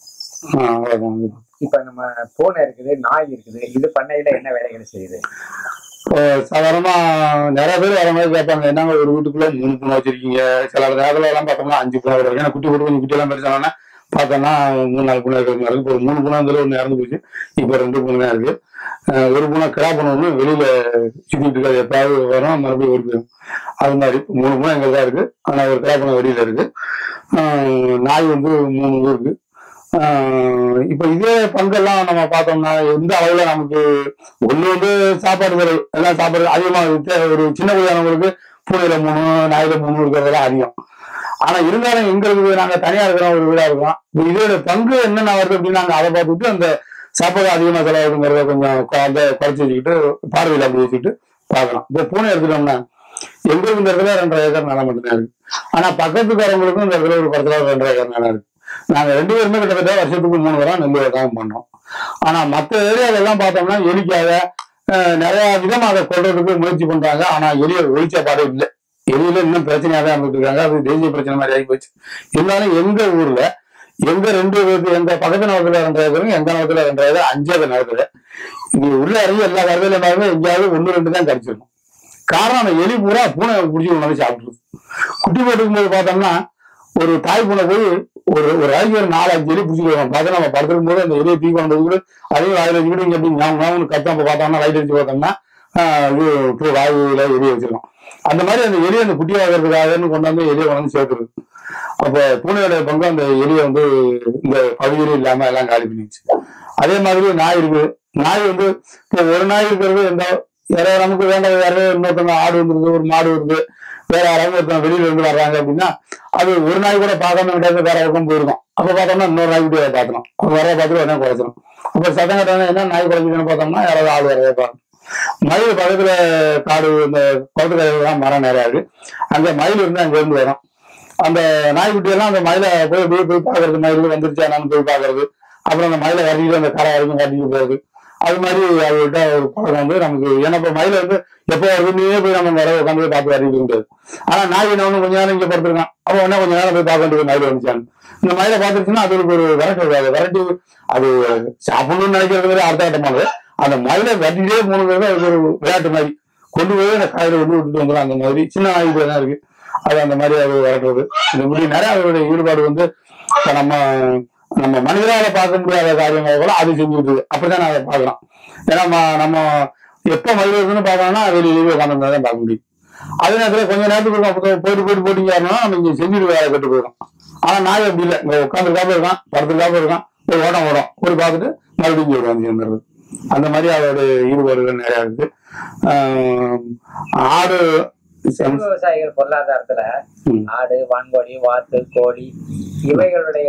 ஆஹ் அவ்வளவுதான். இப்ப நம்ம பூனை இருக்குது நாய் இருக்குது இது பண்ணையில என்ன வேலைகள் செய்யுது இப்போ சாதாரணமா நிறைய பேர் வர மாதிரி கேட்பாங்க என்னங்க ஒரு வீட்டுக்குள்ள மூணு பூனை வச்சிருக்கீங்க சில நேரத்துல எல்லாம் பார்த்தோம்னா அஞ்சு பூனை வரும் ஏன்னா குட்டி போட்டு கொஞ்சம் குட்டி எல்லாம் பெருசானோன்னா பார்த்தோம்னா மூணு நாலு பூனை இருக்கிற மாதிரி இருக்கு இப்போ ஒரு மூணு பூனை வந்து ஒன்று இறந்து போச்சு இப்போ ரெண்டு பூனை தான் இருக்கு அஹ் ஒரு பூனை கிடா பூனை ஒன்று வெளியில சுத்திட்டு இருக்காது எப்பாவது வரும் மறுபடியும் ஓடி போயிடும் அது மாதிரி இப்ப மூணு பூனை எங்களுக்கு தான் இருக்கு ஆனால் ஒரு கிடா பூனை வெளியில இருக்கு அஹ் நாய் வந்து மூணு இது இருக்கு ஆஹ் இப்ப இதே பங்கெல்லாம் நம்ம பார்த்தோம்னா எந்த அளவுல நமக்கு ஒண்ணு வந்து சாப்பாடு விலை எல்லாம் சாப்பாடு அதிகமா இருக்கு. ஒரு சின்ன குடியானவங்களுக்கு பூனையில மூணு நாயில மூணு இருக்கிறதெல்லாம் அதிகம் ஆனா இருந்தாலும் எங்க இருக்குது நாங்க தனியா இருக்கிறோம் ஒரு வீடா இருக்கோம் இப்ப இதோட பங்கு என்னென்ன வருது அப்படின்னு நாங்க அதை பார்த்துட்டு அந்த சாப்பாடு அதிகமா செலவாகுங்கிறத கொஞ்சம் கொ- அந்த குறைச்சி வச்சுக்கிட்டு பார்வையில் அப்படி வச்சுக்கிட்டு பார்க்கலாம் இப்போ பூனை எடுத்துட்டோம்னா எங்களுக்கு இந்த இடத்துல ரெண்டரை ஏக்கர் நிலம் மட்டும்தான் இருக்கு ஆனா பக்கத்துக்காரங்களுக்கும் இந்த இடத்துல ஒரு படத்துல ஒரு ரெண்டரை ஏக்கர் நிலம் இருக்கு நாங்க ரெண்டு பேருமே கிட்டத்தட்ட வருஷத்துக்கு மூணு தரம் நெல் விவசாயம் பண்றோம் ஆனா மற்ற ஏரியால எல்லாம் பார்த்தோம்னா எலிக்காக அஹ், நிறைய விதமா அதை கொள்றதுக்கு முயற்சி பண்றாங்க ஆனா எலியை ஒழிச்ச பாடு இல்லை எலியில இன்னும் பிரச்சனையா தான் இருந்துட்டு இருக்காங்க அது தேசிய பிரச்சனை மாதிரி ஆகி போச்சு இருந்தாலும் எங்க ஊர்ல எங்க ரெண்டு பேருக்கு எங்க பக்கத்து நிலத்துல ரெண்டு ஏக்கரும் எங்க நிலத்துல ரெண்டு ஏக்கர் அஞ்சாவது நிலத்துல இங்க உள்ள இறங்கி எல்லா கருவில எல்லாருமே எங்கேயாவது ஒண்ணு ரெண்டு தான் கிடைச்சிருக்கும் காரணம் அந்த எலி பூரா பூனை பிடிச்சி கொண்டு வந்து சாப்பிட்டுருது குட்டி போட்டுக்கும் போது பார்த்தோம்னா ஒரு தாய் பூனை போய் ஒரு ஒரு ராய்க்கு ஒரு நாலு அஞ்சு எலி பிடிச்சிருக்கோம் பார்த்தா நம்ம படுத்துக்கும் போது அந்த எலியை தூக்கி கொண்டு கூட அதையும் வாயில் வச்சுக்கிட்டு இங்க எப்படி ஞாபகம் ஞாபகம் கத்தம் அப்ப பார்த்தோம்னா லைட் அடிச்சு பார்த்தோம்னா ஆஹ் இது போய் வாயுல எலியை வச்சிருக்கோம் அந்த மாதிரி அந்த எலியை அந்த குட்டி ஆகிறதுக்காகன்னு கொண்டு வந்து எலியை கொண்டு வந்து சேர்த்துருது அப்ப பூனையோட பங்கு அந்த எலியை வந்து இந்த பகுதியில இல்லாம எல்லாம் காலி பண்ணிடுச்சு அதே மாதிரி நாய் இருக்கு நாய் வந்து இப்போ ஒரு நாய் இருக்கிறது எந்த யாராவது நமக்கு வேண்டாம் யாராவது இன்னொருத்தவங்க ஆடு வந்துருது ஒரு மாடு வருது வேற யாராவது ஒருத்தவங்க வெளியில இருந்து வர்றாங்க அப்படின்னா அது ஒரு நாய் கூட பார்க்காம விடாது வேற பக்கம் போயிருக்கும் அப்ப பார்த்தோம்னா இன்னொரு நாய் கூட பார்க்கணும் அப்ப வர பார்த்துட்டு உடனே குறைச்சிடும் அப்ப சத்தம் கட்டாங்க என்ன நாய் குறைக்குதுன்னு பார்த்தோம்னா யாராவது ஆள் வரவே பார்க்கணும் மயில் பக்கத்துல காடு இந்த குளத்துக்கரையில மரம் நிறையா இருக்கு அங்க மயில் இருந்து அங்க இருந்து வரும் அந்த நாய்க்குட்டி எல்லாம் அந்த மயிலை போய் போய் போய் பாக்குறது மயில் வந்துருச்சா என்னன்னு போய் பாக்குறது அப்புறம் அந்த மயிலை கட்டிட்டு அந்த கரை வரைக்கும் கட்டிட்டு போறது அது மாதிரி அவர்கிட்ட ஒரு பழக்கம் வந்து நமக்கு ஏன்னா இப்ப மயில வந்து எப்போ வருதுன்னே போய் நம்ம வர உட்காந்து போய் பார்த்து வரைக்க முடியாது ஆனா நாய் என்ன ஒண்ணு கொஞ்ச நேரம் இங்க படுத்திருக்கான் அப்ப உடனே கொஞ்ச நேரம் போய் பார்க்க வேண்டியது மயில் வந்துச்சான்னு இந்த மயிலை பார்த்துருச்சுன்னா அது ஒரு விரட்டு இருக்காது விரட்டி அது சாப்பிடணும்னு நினைக்கிறது அடுத்த கட்டமானது அந்த மயிலை வெட்டிட்டே போனது அது ஒரு விளையாட்டு மாதிரி கொண்டு போய் அந்த காயில கொண்டு விட்டுட்டு வந்துடும் அந்த மாதிரி சின்ன நாய் தான் இருக்கு அது அந்த மாதிரி அது விரட்டுறது இந்த மாதிரி நிறைய அதோடைய ஈடுபாடு வந்து இப்ப நம்ம நம்ம மனிதரால பார்க்க முடியாத காரியங்களை கூட அது செஞ்சுட்டு இருக்கு அப்படிதான் நான் அதை பார்க்கலாம் ஏன்னா ம- நம்ம எப்ப மயில் இருக்குன்னு பார்க்கணும்னா வெளியிலேயே உட்காந்து தான் பார்க்க முடியும் அதே நேரத்துல கொஞ்ச நேரத்துக்கு நம்ம போட்டு போட்டு போட்டு போட்டு ஏறணும்னா நம்ம இங்க செஞ்சுட்டு வேலை கட்டு போயிடும் ஆனா நாய் அப்படி இல்லை இங்க உட்காந்துருக்காம இருக்கான் படுத்துருக்காம இருக்கான் ஒரு ஓட்டம் ஓடும் ஒரு பார்த்துட்டு மறுபடியும் இங்க உட்காந்து சேர்ந்துருது அந்த மாதிரி அதோட ஈடுபாடுகள் நிறைய இருக்கு ஆஹ் ஆடு சிறு விவசாயிகள் பொருளாதாரத்துல ம். ஆடு வான்கோழி வாத்து கோழி இவைகளுடைய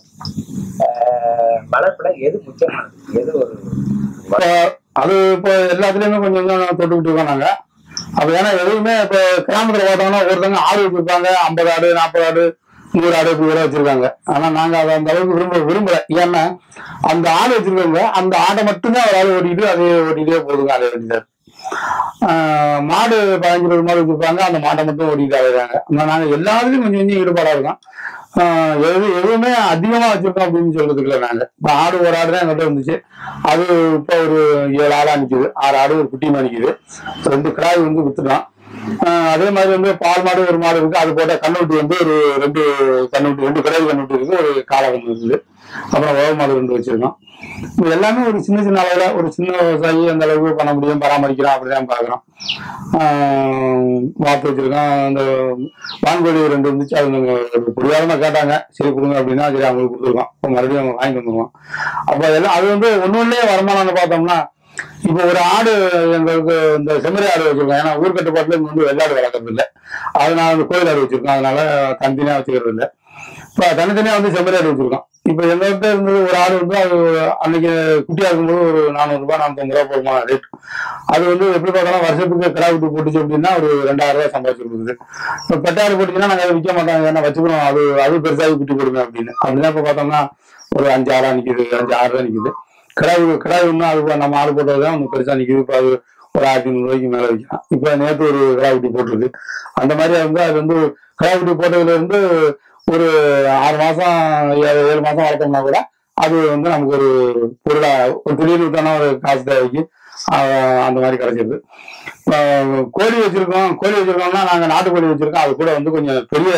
ஆஹ், வளர்ப்புல எது முக்கியமானது எது ஒரு இப்போ அது இப்போ எல்லாத்துலயுமே கொஞ்சம் கொஞ்சம் தொட்டுக்கிட்டு இருக்கோம் நாங்க அப்ப ஏன்னா எதுவுமே இப்போ கிராமத்துல பார்த்தோம்னா ஒருத்தவங்க ஆடு வச்சிருப்பாங்க ஐம்பது ஆடு நாற்பது ஆடு நூறு ஆடு இப்படி கூட வச்சிருக்காங்க ஆனா நாங்க அதை அந்த அளவுக்கு விரும்ப விரும்பல ஏன்னா அந்த ஆடு வச்சிருக்கவங்க அந்த ஆடை மட்டும்தான் ஒரு ஆள் ஓட்டிட்டு அதே ஓட்டிட்டே போதுங்க அதை வேண்டியது மாடு பதினஞ்சு இருபது மாடு வச்சிருப்பாங்க அந்த மாட்டை மட்டும் ஓட்டிட்டு அலைகிறாங்க ஆனா நாங்க எல்லாத்துலயும் கொஞ்சம் கொஞ்சம் ஈடுபாடா இருக்கோம் ஆஹ் எது எதுவுமே அதிகமா வச்சிருக்கோம் அப்படின்னு சொல்றதுக்கு இல்லை நாங்க இப்ப ஆடு ஒரு ஆடு தான் எங்கிட்ட இருந்துச்சு அது இப்போ ஒரு ஏழு ஆடா நிக்குது ஆறு ஆடு ஒரு குட்டிமா நிக்குது ரெண்டு கிடாய் வந்து வித்துட்டோம் ஆஹ் அதே மாதிரி வந்து பால் மாடு ஒரு மாடு இருக்கு அது போட்ட கண்ணுட்டி வந்து ஒரு ரெண்டு கண்ணுட்டி ரெண்டு கிடாய் கண்ணுட்டி இருக்கு ஒரு காளை கண்ணு இருக்குது அப்புறம் உழவு மாடு ரெண்டு வச்சிருக்கோம் இது எல்லாமே ஒரு சின்ன சின்ன அளவுல ஒரு சின்ன விவசாயி அந்த அளவுக்கு பண்ண முடியும் பராமரிக்கிறோம் அப்படிதான் பாக்குறோம் ஆஹ் வாத்து வச்சிருக்கோம் அந்த வான்கோழி ரெண்டு இருந்துச்சு அது நாங்க ஒரு புரியாதமா கேட்டாங்க சரி கொடுங்க அப்படின்னா சரி அவங்களுக்கு கொடுத்துருக்கோம் இப்போ மறுபடியும் அவங்க வாங்கிட்டு வந்துருவோம் அப்ப அதெல்லாம் அது வந்து ஒண்ணு ஒண்ணே வருமானம்னு பார்த்தோம்னா இப்போ ஒரு ஆடு எங்களுக்கு இந்த செம்மறி ஆடு வச்சிருக்கோம் ஏன்னா ஊர் கட்டுப்பாட்டுல இங்க வந்து வெள்ளாடு வளர்க்கறது இல்லை அதனால அந்த கோயில் ஆடு வச்சிருக்கோம் அதனால தனித்தனியா வச்சுக்கிறது இல்லை இப்போ தனித்தனியா வந்து செம்மறி ஆடு வச்சிருக்கோம் இப்போ எங்கள்கிட்ட இருந்தது ஒரு ஆடு வந்து அது அன்னைக்கு குட்டியா இருக்கும்போது ஒரு நானூறு ரூபாய் நானூத்தம்பது ரூபாய் போகுமா ரேட் அது வந்து எப்படி பார்க்கலாம் வருஷத்துக்கு கிடா விட்டு போட்டுச்சு அப்படின்னா ஒரு ரெண்டாயிரம் ரூபாய் சம்பாதிச்சு கொடுக்குது இப்போ பெட்டாடு போட்டுச்சுன்னா நாங்கள் அதை விற்க மாட்டோம் ஏன்னா வச்சுக்கிறோம் அது அது பெருசாகி குட்டி கொடுங்க அப்படின்னு அப்படிதான் இப்போ பார்த்தோம்னா ஒரு அஞ்சு ஆடா நிக்குது அஞ்சு ஆறு தான் நிக்குது கிடாய் கிடாய் ஒன்றும் அது இப்போ நம்ம ஆடு போட்டது தான் ஒன்று பெருசா நிக்குது இப்போ அது ஒரு ஆயிரத்தி ஐநூறு ரூபாய்க்கு மேலே விற்கலாம் இப்போ நேற்று ஒரு கிடா குட்டி போட்டிருக்கு அந்த மாதிரி வந்து அது வந்து கிடா குட்டி போட்டதுல இருந்து ஒரு ஆறு மாசம் ஏழு ஏழு மாசம் வளர்த்தோம்னா கூட அது வந்து நமக்கு ஒரு பொருளா ஒரு திடீர்னு விட்டோம்னா ஒரு காசு தேவைக்கு ஆஹ் அந்த மாதிரி கிடைச்சிருது ஆஹ் கோழி வச்சிருக்கோம் கோழி வச்சிருக்கோம்னா நாங்க நாட்டுக்கோழி வச்சிருக்கோம் அது கூட வந்து கொஞ்சம் பெரிய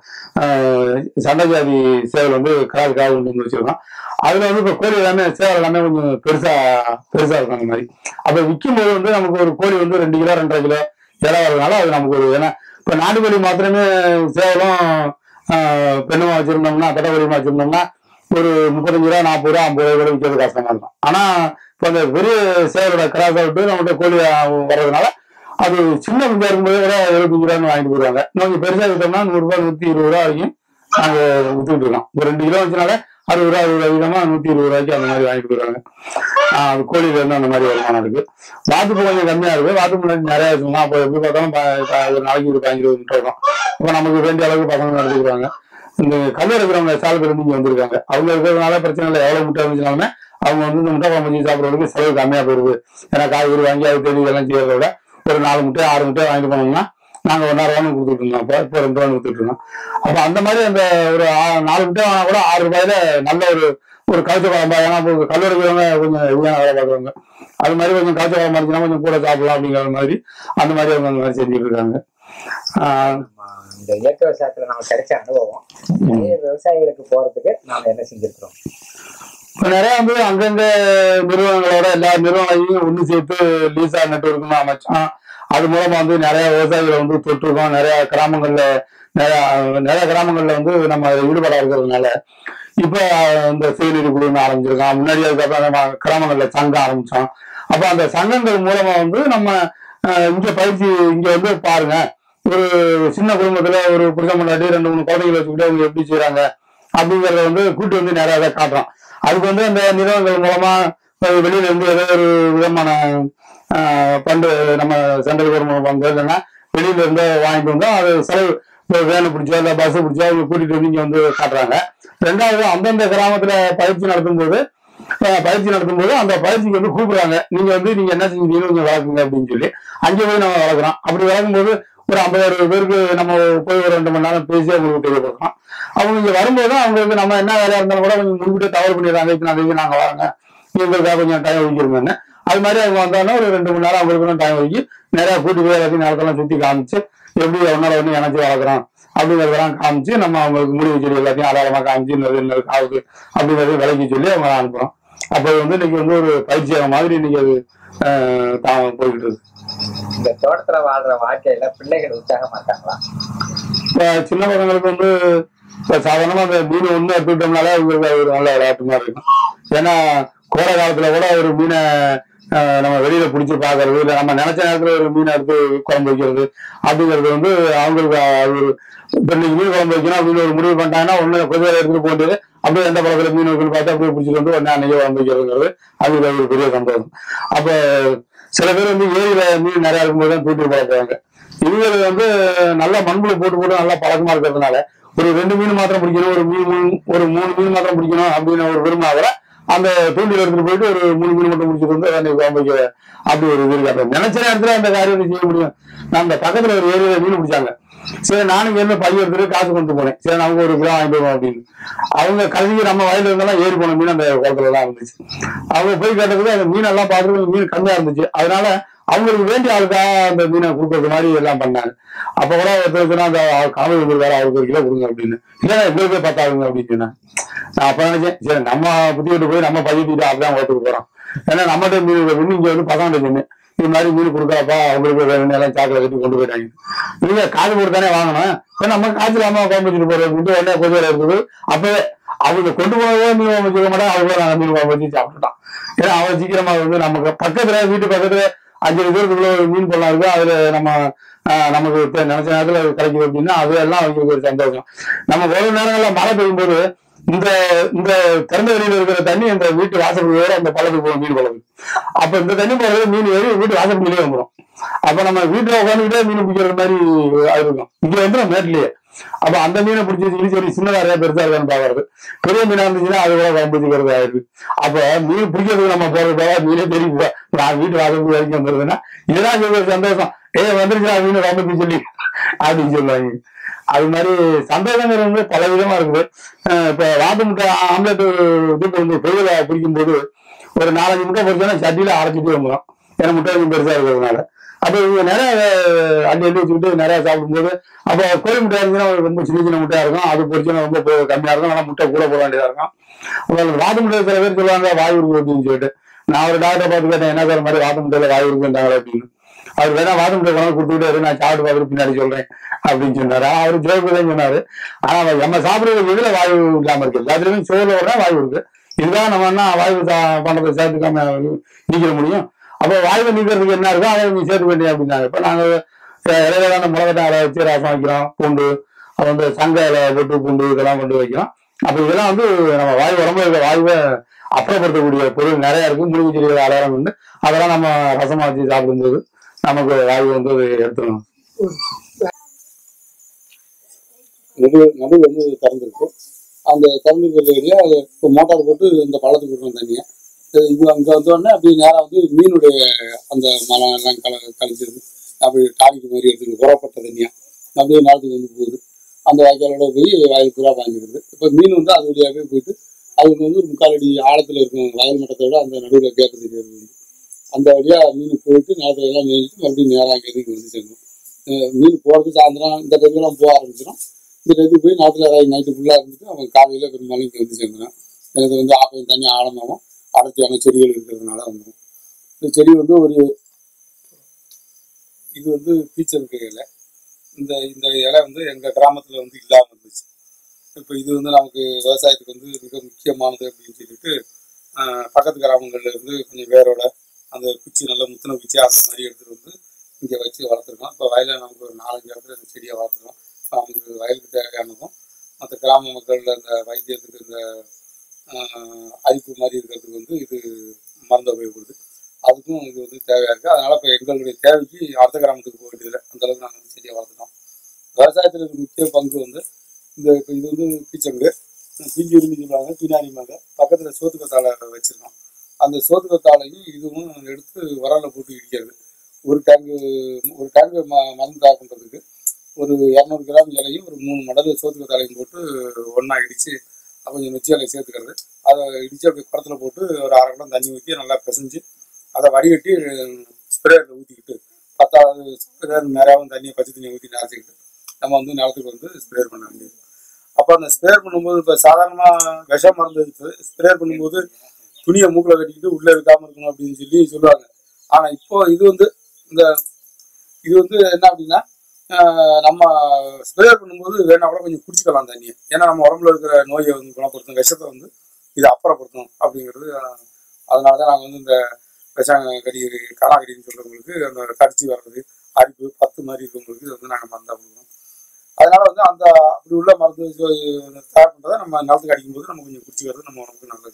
ஆஹ் சண்டை ஜாதி சேவல் வந்து கிராஸ் காவு கொண்டு வந்து வச்சிருக்கோம் அதுல வந்து இப்போ கோழி எல்லாமே சேவல் எல்லாமே கொஞ்சம் பெருசா பெருசா இருக்கும் அந்த மாதிரி அப்ப விற்கும் போது வந்து நமக்கு ஒரு கோழி வந்து ரெண்டு கிலோ ரெண்டரை கிலோ இலை வரதுனால அது நமக்கு ஒரு ஏன்னா இப்ப நாட்டுக்கோழி மாத்திரமே சேவலும் ஆஹ் பெண்ணுமா வச்சிருந்தோம்னா பெட்டக்கோழிமா வச்சிருந்தோம்னா ஒரு முப்பத்தஞ்சு ரூபா நாற்பது ரூபா ஐம்பது ரூபா கூட விற்கிறது கஷ்டமா இருக்கும் ஆனா இப்போ அந்த பெரிய சேவலோட கிராஸை விட்டு நம்மகிட்ட கோழி வர்றதுனால அது சின்ன குஞ்சா இருக்கும்போது கூட எழுபத்தஞ்சு ரூபான்னு வாங்கிட்டு போயிருவாங்க கொஞ்சம் பெருசா விட்டோம்னா நூறு ரூபாய் நூத்தி இருபது ரூபா வரைக்கும் நாங்க வித்துக்கிட்டு இருக்கோம் ஒரு ரெண்டு கிலோ வச்சனால அறுபது ரூபா அறுபது விதமா நூத்தி இருபது ரூபாய்க்கு அந்த மாதிரி வாங்கிட்டு போயிருவாங்க ஆஹ் அது கோழியில இருந்து அந்த மாதிரி வருமானம் இருக்கு வாத்துப்பு கொஞ்சம் கம்மியா இருக்கு வாத்து முன்னாடி நிறைய வச்சுக்கலாம் அப்போ எப்படி பார்த்தாலும் ப- ப- ஒரு நாளைக்கு ஒரு பதினஞ்சு இருபது முட்டை வரும் இப்போ நமக்கு வேண்டிய அளவுக்கு பசங்க நடந்துக்கிறாங்க இந்த கல் இருக்கிறவங்க சேலத்துல இருந்து இங்க வந்திருக்காங்க அவங்க இருக்கிறதுனால பிரச்சனை இல்லை எவ்வளவு முட்டை இருந்துச்சுனாலுமே அவங்க வந்து இந்த முட்டை குழம்பு வச்சு சாப்பிடுறதுக்கு செலவு கம்மியா போயிருது ஏன்னா காய்கறி வாங்கி அது தேடி இதெல்லாம் செய்யறத விட ஒரு நாலு முட்டை ஆறு முட்டை வாங்கிட்டு போனோம்னா நாங்க ஒன்றரை ரூபான்னு கொடுத்துட்டு இருந்தோம் அப்போ இப்போ ரெண்டு ரூபான்னு கொடுத்துட்டு இருந்தோம் அப்போ அந்த மாதிரி அந்த ஒரு ஆ- நாலு முட்டை வாங்கினா கூட ஆறு ரூபாயில நல்ல ஒரு ஒரு கவுச்ச குழம்பா ஏன்னா இப்போ கல் இருக்கிறவங்க கொஞ்சம் இதுதான் வேலை பார்க்குறவங்க அது மாதிரி கொஞ்சம் கவுச்ச குழம்பு இருந்துச்சுன்னா கொஞ்சம் கூட சாப்பிடலாம் அப்படிங்கிற மாதிரி அந்த மாதிரி அவங்க அந்த மாதிரி செஞ்சுட்டு இருக்காங்க ஆஹ் இந்த இயற்கை விவசாயத்துல நம்ம கிடைச்ச அனுபவம் நிறைய விவசாயிகளுக்கு போறதுக்கு நாம என்ன செஞ்சிருக்கிறோம் இப்ப நிறைய வந்து அங்கங்க நிறுவனங்களோட எல்லா நிறுவனங்களையும் ஒண்ணு சேர்த்து லீசா நெட்ஒர்க்னு அமைச்சோம் அது மூலமா வந்து நிறைய விவசாயிகளை வந்து தொட்டிருக்கோம் நிறைய கிராமங்கள்ல நிறைய நிறைய கிராமங்கள்ல வந்து நம்ம அதுல ஈடுபாடா இருக்கிறதுனால இப்ப இந்த செயலி குழுன்னு ஆரம்பிச்சிருக்கோம் முன்னாடி அதுக்கப்புறம் நம்ம கிராமங்கள்ல சங்கம் ஆரம்பிச்சோம் அப்ப அந்த சங்கங்கள் மூலமா வந்து நம்ம அஹ், இங்க பயிற்சி இங்க வந்து பாருங்க ஒரு சின்ன குடும்பத்துல ஒரு புருஷன் முன்னாடி ரெண்டு மூணு குழந்தைகளை வச்சுக்கிட்டு அவங்க எப்படி செய்றாங்க அப்படிங்கறத வந்து கூட்டி வந்து நிறைய இதை காட்டுறோம் அதுக்கு வந்து அந்த நிறுவனங்கள் மூலமா அஹ் வெளியில இருந்து ஏதோ ஒரு விதமான ஆஹ், பண்டு நம்ம சென்ட்ரல் கவர்மெண்ட் பங்கு இல்லைன்னா வெளியில இருந்து வாங்கிட்டு வந்தோம் அது செலவு இப்போ வேனை பிடிச்சோ இல்லை பஸ் பிடிச்சோ அவங்க கூட்டிட்டு வந்து இங்க வந்து காட்டுறாங்க ரெண்டாவது அந்தந்த கிராமத்துல பயிற்சி நடத்தும் போது அஹ், பயிற்சி நடத்தும் போது அந்த பயிற்சிக்கு வந்து கூப்பிடுறாங்க நீங்க வந்து நீங்க என்ன செஞ்சீங்கன்னு கொஞ்சம் வளர்க்குங்க அப்படின்னு சொல்லி அங்கே போய் நம்ம வளர்க்குறோம் அப்படி வளர்க்கும் போது ஒரு ஐம்பது அறுபது பேருக்கு நம்ம போய் ஒரு ரெண்டு மணி நேரம் பேசி அவங்களுக்கு தெரியப்படுறோம் அவங்க இங்க வரும்போது அவங்களுக்கு நம்ம என்ன வேலையா இருந்தாலும் கூட கொஞ்சம் முன்கூட்டியே தவறு பண்ணிடுறாங்க இப்போ நாங்கள் நாங்க வரோங்க எங்களுக்காக கொஞ்சம் டைம் ஒதுக்கிருங்கன்னு அது மாதிரி அவங்க வந்தாலும் ஒரு ரெண்டு மணி நேரம் அவங்களுக்கு டைம் ஒதுக்கி நிறைய கூட்டி போய் எல்லாத்தையும் நேரத்தெல்லாம் சுத்தி காமிச்சு எப்படி ஒன்னால ஒன்று இணைச்சு வளர்க்குறோம் அப்படிங்கிறதெல்லாம் காமிச்சு நம்ம அவங்களுக்கு முடிவு செடி எல்லாத்தையும் அடையாளமா காமிச்சு இன்னது இன்னது காவுக்கு அப்படிங்கிறதையும் விலைக்கு சொல்லி அவங்க அனுப்புறோம் அப்போ வந்து இன்னைக்கு வந்து ஒரு பயிற்சியாக மாதிரி இன்னைக்கு அது ஆஹ், தான் போய்கிட்டு இருக்கு இந்த தோட்டத்துல வாழ்ற வாழ்க்கையில பிள்ளைகள் உற்சாகமா இருக்காங்களா இப்ப சின்ன பசங்களுக்கு வந்து இப்ப சாதாரணமா அந்த மீன் ஒண்ணு எடுத்துக்கிட்டோம்னாலே அவங்களுக்கு அது ஒரு நல்ல விளையாட்டு மாதிரி இருக்கும் ஏன்னா கோடை காலத்துல கூட ஒரு மீனை ஆஹ், நம்ம வெளியில பிடிச்சி பாக்குறது இல்ல நம்ம நினைச்ச நேரத்துல ஒரு மீனை எடுத்து குழம்பு வைக்கிறது அப்படிங்கிறது வந்து அவங்களுக்கு அது ஒரு இப்ப இன்னைக்கு மீன் குழம்பு வைக்கணும் அப்படின்னு ஒரு முடிவு பண்ணிட்டாங்கன்னா ஒண்ணு கொஞ்சம் எடுத்துட்டு போட்டு அப்படியே எந்த பக்கத்துல மீன் இருக்குன்னு பார்த்து அப்படியே பிடிச்சிட்டு வந்து உடனே அன்னைக்கு குழம்பு வைக்கிறதுங்கிறது அது ஒரு பெரிய சந்தோஷம் அப்ப சில பேர் வந்து ஏரியில மீன் நிறைய இருக்கும்போது தான் தூட்டி பழக்குவாங்க இவங்க வந்து நல்லா மண்புழு போட்டு போட்டு நல்லா பழக்கமா இருக்கிறதுனால ஒரு ரெண்டு மீன் மாத்திரம் பிடிக்கணும் ஒரு மீன் மூணு- ஒரு மூணு மீன் மாத்திரம் பிடிக்கணும் அப்படின்னு ஒரு விரும்பினால அந்த தூண்டில் எடுத்துட்டு போயிட்டு ஒரு மூணு மீன் மட்டும் பிடிச்சிட்டு வந்து அன்னைக்கு குழம்பு வைக்க அப்படி ஒரு இது இருக்கு அப்ப நினைச்ச நேரத்துல அந்த காரியத்தை செய்ய முடியும் நான் அந்த பக்கத்துல ஒரு ஏரியில மீன் பிடிச்சாங்க சரி நானும் என்ன பையன் எடுத்துட்டு காசு கொண்டு போனேன் சரி நமக்கு ஒரு கிலோ வாங்கிட்டு வருவோம் அப்படின்னு அவங்க கல்வி நம்ம வயல்ல இருந்தெல்லாம் ஏறி போன மீன் அந்த குளத்துல தான் இருந்துச்சு அவங்க போய் கேட்டதுக்கு அந்த மீன் எல்லாம் பார்த்துட்டு கொஞ்சம் மீன் கம்மியா இருந்துச்சு அதனால அவங்களுக்கு வேண்டிய ஆளுக்கா அந்த மீனை கொடுக்கறது மாதிரி எல்லாம் பண்ணாங்க அப்ப கூட ஒருத்தர் சொன்னா அந்த காவல் வந்திருக்காரு அவருக்கு ஒரு கிலோ கொடுங்க அப்படின்னு இல்ல எங்களுக்கே பத்தாதுங்க அப்படின்னு சொன்னாங்க நான் அப்ப நினைச்சேன் சரி நம்ம புத்தி விட்டு போய் நம்ம பையிட்டு அப்படிதான் ஓட்டுக்கு போறோம் ஏன்னா நம்மகிட்ட மீன் மீன் இங்க வந்து பசங்க சொன்னேன் இது மாதிரி மீன் கொடுக்குறப்பா அவங்களுக்கு வேணும் எல்லாம் சாக்கில் கட்டி கொண்டு போயிட்டாங்க இல்ல காசு போட்டு தானே வாங்கணும் இப்ப நம்ம காசு இல்லாம குழம்பு வச்சுட்டு போறோம் அப்படின்ட்டு உடனே கொஞ்சம் இருக்குது அப்பவே அவங்க கொண்டு போனதே மீன் குழம்பு வச்சுக்க மாட்டாங்க அவங்க நாங்க மீன் குழம்பு வச்சு சாப்பிட்டுட்டோம் ஏன்னா அவன் சீக்கிரமா வந்து நமக்கு பக்கத்துல வீட்டு பக்கத்துல அஞ்சு தூரத்துக்குள்ள ஒரு மீன் பொருளா இருக்கு அதுல நம்ம ஆஹ், நமக்கு தெ- நினைச்ச நேரத்துல அது கிடைக்குது அப்படின்னா அது எல்லாம் அவங்களுக்கு ஒரு சந்தோஷம் நம்ம ஒரு நேரங்கள்ல மழை பெய்யும் போது இந்த இந்த திறந்த வெளியில இருக்கிற தண்ணி இந்த வீட்டு வாசப்படி வேற அந்த பள்ளத்துக்கு போகும் மீன் பழகு அப்ப இந்த தண்ணி போறது மீன் ஏறி வீட்டு வாசப்படியிலே வந்துடும் அப்ப நம்ம வீட்டுல உட்காந்துக்கிட்டே மீன் பிடிக்கிற மாதிரி அது இருக்கும் இங்க வந்து மேட்லயே அப்ப அந்த மீனை பிடிச்சி வச்சுக்கிட்டு சரி சின்னதா நிறைய பெருசா இருக்கான்னு பாக்குறது பெரிய மீனா இருந்துச்சுன்னா அது கூட குழம்பு வச்சுக்கிறது ஆயிருக்கு அப்ப மீன் பிடிக்கிறதுக்கு நம்ம போறது போல மீனே தெரியும் போல. நான் வீட்டு வாசப்படி வரைக்கும் வந்துருதுன்னா இதெல்லாம் சொல்லி ஒரு சந்தோஷம் ஏ வந்துருச்சா மீன் குழம்பு சொல்லி அப்படின்னு சொல்லுவாங்க அது மாதிரி சந்தோஷங்கிறது வந்து பல விதமா இருக்குது அஹ் இப்ப வாத்து முட்டை ஆம்லெட் இது வந்து பெரியல பிடிக்கும் போது ஒரு நாலஞ்சு முட்டை பொறிச்சோன்னா சட்டியில அரைச்சிட்டு வந்துடும் ஏன்னா முட்டை கொஞ்சம் பெருசா இருக்கிறதுனால அப்ப இவங்க நிறைய அஹ், அள்ளி அள்ளி வச்சுக்கிட்டு நிறைய சாப்பிடும்போது அப்ப கோழி முட்டை இருந்துச்சுன்னா ரொம்ப சின்ன சின்ன முட்டையா இருக்கும் அது பொறிச்சோன்னா ரொம்ப பெ- கம்மியா இருக்கும் ஆனா முட்டை கூட போட வேண்டியதா இருக்கும் அப்புறம் வாத்து முட்டை சில பேர் சொல்லுவாங்க வாயு இருக்கு அப்படின்னு சொல்லிட்டு நான் ஒரு டாக்டரை பார்த்து கேட்டேன் என்ன சார் மாதிரி வாத்து முட்டையில வாயு இருக்குன்றாங்க அப்படின்னு அவர் வேணா வாத்து முட்டை கொண்டு கொடுத்துட்டு நான் சாப்பிட்டு பார்த்துட்டு பின்னாடி சொல்றேன் அப்படின்னு சொன்னாரு அவர் ஜோக்கு தான் சொன்னாரு ஆனா நம்ம சாப்பிடுறது இதுல வாயு இல்லாம இருக்கு எல்லாத்துலயுமே சோறுல விட வாயு இருக்கு இதுதான் நம்ம என்ன வாயு சா- பண்டத்தை சேர்த்துக்காம நீக்கிற முடியும் அப்போ வாயுவை நீக்கிறதுக்கு என்ன இருக்கோ அதை நீ சேர்த்து வேண்டிய அப்படின்னாங்க இப்ப நாங்க அஹ், இடையில அந்த மிளகட்டை இலை வச்சு ரசம் வைக்கிறோம் பூண்டு அப்புறம் வந்து சங்க இலை போட்டு பூண்டு இதெல்லாம் கொண்டு வைக்கிறோம் அப்ப இதெல்லாம் வந்து நம்ம வாயு உடம்புல இருக்க வாயுவை அப்புறப்படுத்தக்கூடிய பொருள் நிறைய இருக்கு மூலிகை செடிகள் அடையாளம் வந்து அதெல்லாம் நம்ம ரசமா வச்சு சாப்பிடும்போது நமக்கு வாயு வந்து அது எடுத்துக்கணும் நடு நடு வந்து திறந்துருக்கு அந்த திறந்துருக்கிற ஏரியா இப்போ மோட்டார் போட்டு இந்த பள்ளத்துக்கு விடுறோம் தண்ணியை இது அங்கே வந்தோடனே அப்படியே நேராக வந்து மீனுடைய அந்த மலம் எல்லாம் கல கழிச்சிருது அப்படி டானிக்கு மாதிரி எடுத்துட்டு புறப்பட்ட தண்ணியா அப்படியே நிலத்துக்கு வந்து போகுது அந்த வாய்க்காலோட போய் வயல் பூரா பாஞ்சிக்கிறது இப்போ மீன் வந்து அது வழியாகவே போயிட்டு அதுக்கு வந்து ஒரு முக்கால் அடி ஆழத்தில் இருக்கும் வயல் மட்டத்தை விட அந்த நடுவில் கேட்க தெரியாது அந்த வழியாக மீன் போயிட்டு நிலத்துல எல்லாம் மேய்ச்சிட்டு மறுபடியும் நேராக அங்கே வந்து சேர்ந்தோம் அஹ் மீன் போகிறது சாயந்தரம் இந்த டைம்லாம் போக ஆரம்பிச்சிடும் இந்த டைத்துக்கு போய் நாட்டில் இறங்கி நைட்டு ஃபுல்லாக இருந்துட்டு அவங்க காலையில் பெரும்பாலும் இங்கே வந்து சேர்ந்துடும் எனக்கு வந்து ஆப்பையும் தண்ணி ஆழமாகவும் அடர்த்தியான செடிகள் இருக்கிறதுனால வந்துடும் இந்த செடி வந்து ஒரு இது வந்து பீச்சருக்கு இலை இந்த இந்த இலை வந்து எங்கள் கிராமத்தில் வந்து இல்லாமல் இருந்துச்சு இப்போ இது வந்து நமக்கு விவசாயத்துக்கு வந்து மிக முக்கியமானது அப்படின்னு சொல்லிட்டு ஆஹ், பக்கத்து கிராமங்கள்ல இருந்து கொஞ்சம் வேரோட அந்த குச்சி நல்ல முத்தின குச்சி அந்த மாதிரி எடுத்துகிட்டு வந்து இங்கே வச்சு வளர்த்துருக்கோம் இப்போ வயலில் நமக்கு ஒரு நாலஞ்சு இடத்துல இந்த செடியை வளர்த்துருக்கோம் நமக்கு வயலுக்கு தேவையானதும் மற்ற கிராம மக்கள் அந்த வைத்தியத்துக்கு இந்த ஆஹ், அரிப்பு மாதிரி இருக்கிறதுக்கு வந்து இது மருந்து உபயோகப்படுது அதுக்கும் இது வந்து தேவையாக இருக்குது அதனால் இப்போ எங்களுடைய தேவைக்கு அடுத்த கிராமத்துக்கு போக வேண்டியதில்லை அந்த அளவுக்கு நாங்கள் வந்து செடியை வளர்த்துட்டோம் விவசாயத்தில் இருக்க முக்கிய பங்கு வந்து இந்த இப்போ இது வந்து பீச்சங்கு பிஞ்சு உரிமை சொல்லுவாங்க பின்னாடி மேலே பக்கத்தில் சோத்துக்கத்தாழை வச்சுருக்கோம் அந்த சோத்துக்கத்தாழையும் இதுவும் எடுத்து வரல போட்டு இடிக்கிறது ஒரு டேங்கு ஒரு டேங்கு ம மருந்து தயார் பண்ணுறதுக்கு ஒரு இரநூறு கிராம் இலையும் ஒரு மூணு மடல் சோத்துக்கத்தாழையும் போட்டு ஒன்றா இடித்து கொஞ்சம் நொச்சி இலையை சேர்த்துக்கிறது அதை இடித்து அப்படியே குடத்துல போட்டு ஒரு அரை குடம் தண்ணி ஊற்றி நல்லா பிசைஞ்சு அதை வடிகட்டி ஸ்ப்ரேயரில் ஊற்றிக்கிட்டு பத்தாவது ஸ்ப்ரேயர் நிறையாவும் தண்ணியை பச்சை தண்ணியை ஊற்றி நிறச்சிக்கிட்டு நம்ம வந்து நிலத்துக்கு வந்து ஸ்ப்ரேயர் பண்ண வேண்டியது அப்போ அந்த ஸ்ப்ரேயர் பண்ணும்போது இப்போ சாதாரணமாக விஷம் மருந்து ஸ்ப்ரேயர் பண்ணும்போது துணியை மூக்கில் கட்டிக்கிட்டு உள்ளே இருக்காமல் இருக்கணும் அப்படின்னு சொல்லி சொல்லுவாங்க ஆனால் இப்போ இது வந்து இந்த இது வந்து என்ன அப்படின்னா ஆஹ் நம்ம ஸ்ப்ரேயர் பண்ணும்போது வேணா கூட கொஞ்சம் குடிச்சிக்கலாம் தண்ணியை ஏன்னா நம்ம உடம்புல இருக்கிற நோயை வந்து குணப்படுத்தும் விஷத்தை வந்து இது அப்புறப்படுத்தும் அப்படிங்கிறது ஆஹ் அதனால தான் நாங்கள் வந்து இந்த விஷம் கடி காணாக்கடின்னு சொல்கிறவங்களுக்கு அந்த கடிச்சி வர்றது அரிப்பு பத்து மாதிரி இருக்கவங்களுக்கு இது வந்து நாங்கள் மருந்தாக கொடுக்குறோம் அதனால வந்து அந்த அப்படி உள்ள மருந்து இது தயார் பண்ணுறதை நம்ம நிலத்துக்கு அடிக்கும்போது நம்ம கொஞ்சம் குடிச்சிக்கிறது நம்ம உடம்புக்கு நல்லது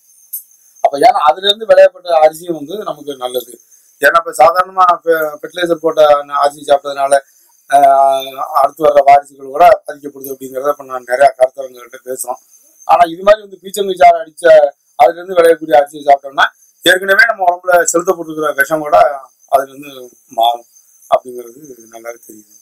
அப்போ ஏன்னா அதுலேருந்து விளையப்பட்ட அரிசியும் வந்து நமக்கு நல்லது ஏன்னா இப்போ சாதாரணமாக ஃபெர்டிலைசர் போட்ட அரிசி சாப்பிட்டதுனால ஆஹ், அடுத்து வர்ற வாரிசுகள் கூட பாதிக்கப்படுது அப்படிங்கிறத இப்போ நான் நிறையா கருத்தவங்ககிட்ட பேசுகிறோம் ஆனால் இது மாதிரி வந்து பீச்சங்கு சாறு அடித்த அதுலேருந்து விளையக்கூடிய அரிசியை சாப்பிட்டோம்னா ஏற்கனவே நம்ம உடம்புல செலுத்தப்பட்டிருக்கிற விஷம் கூட அதுலேருந்து மாறும் அப்படிங்கிறது நல்லாவே தெரியுது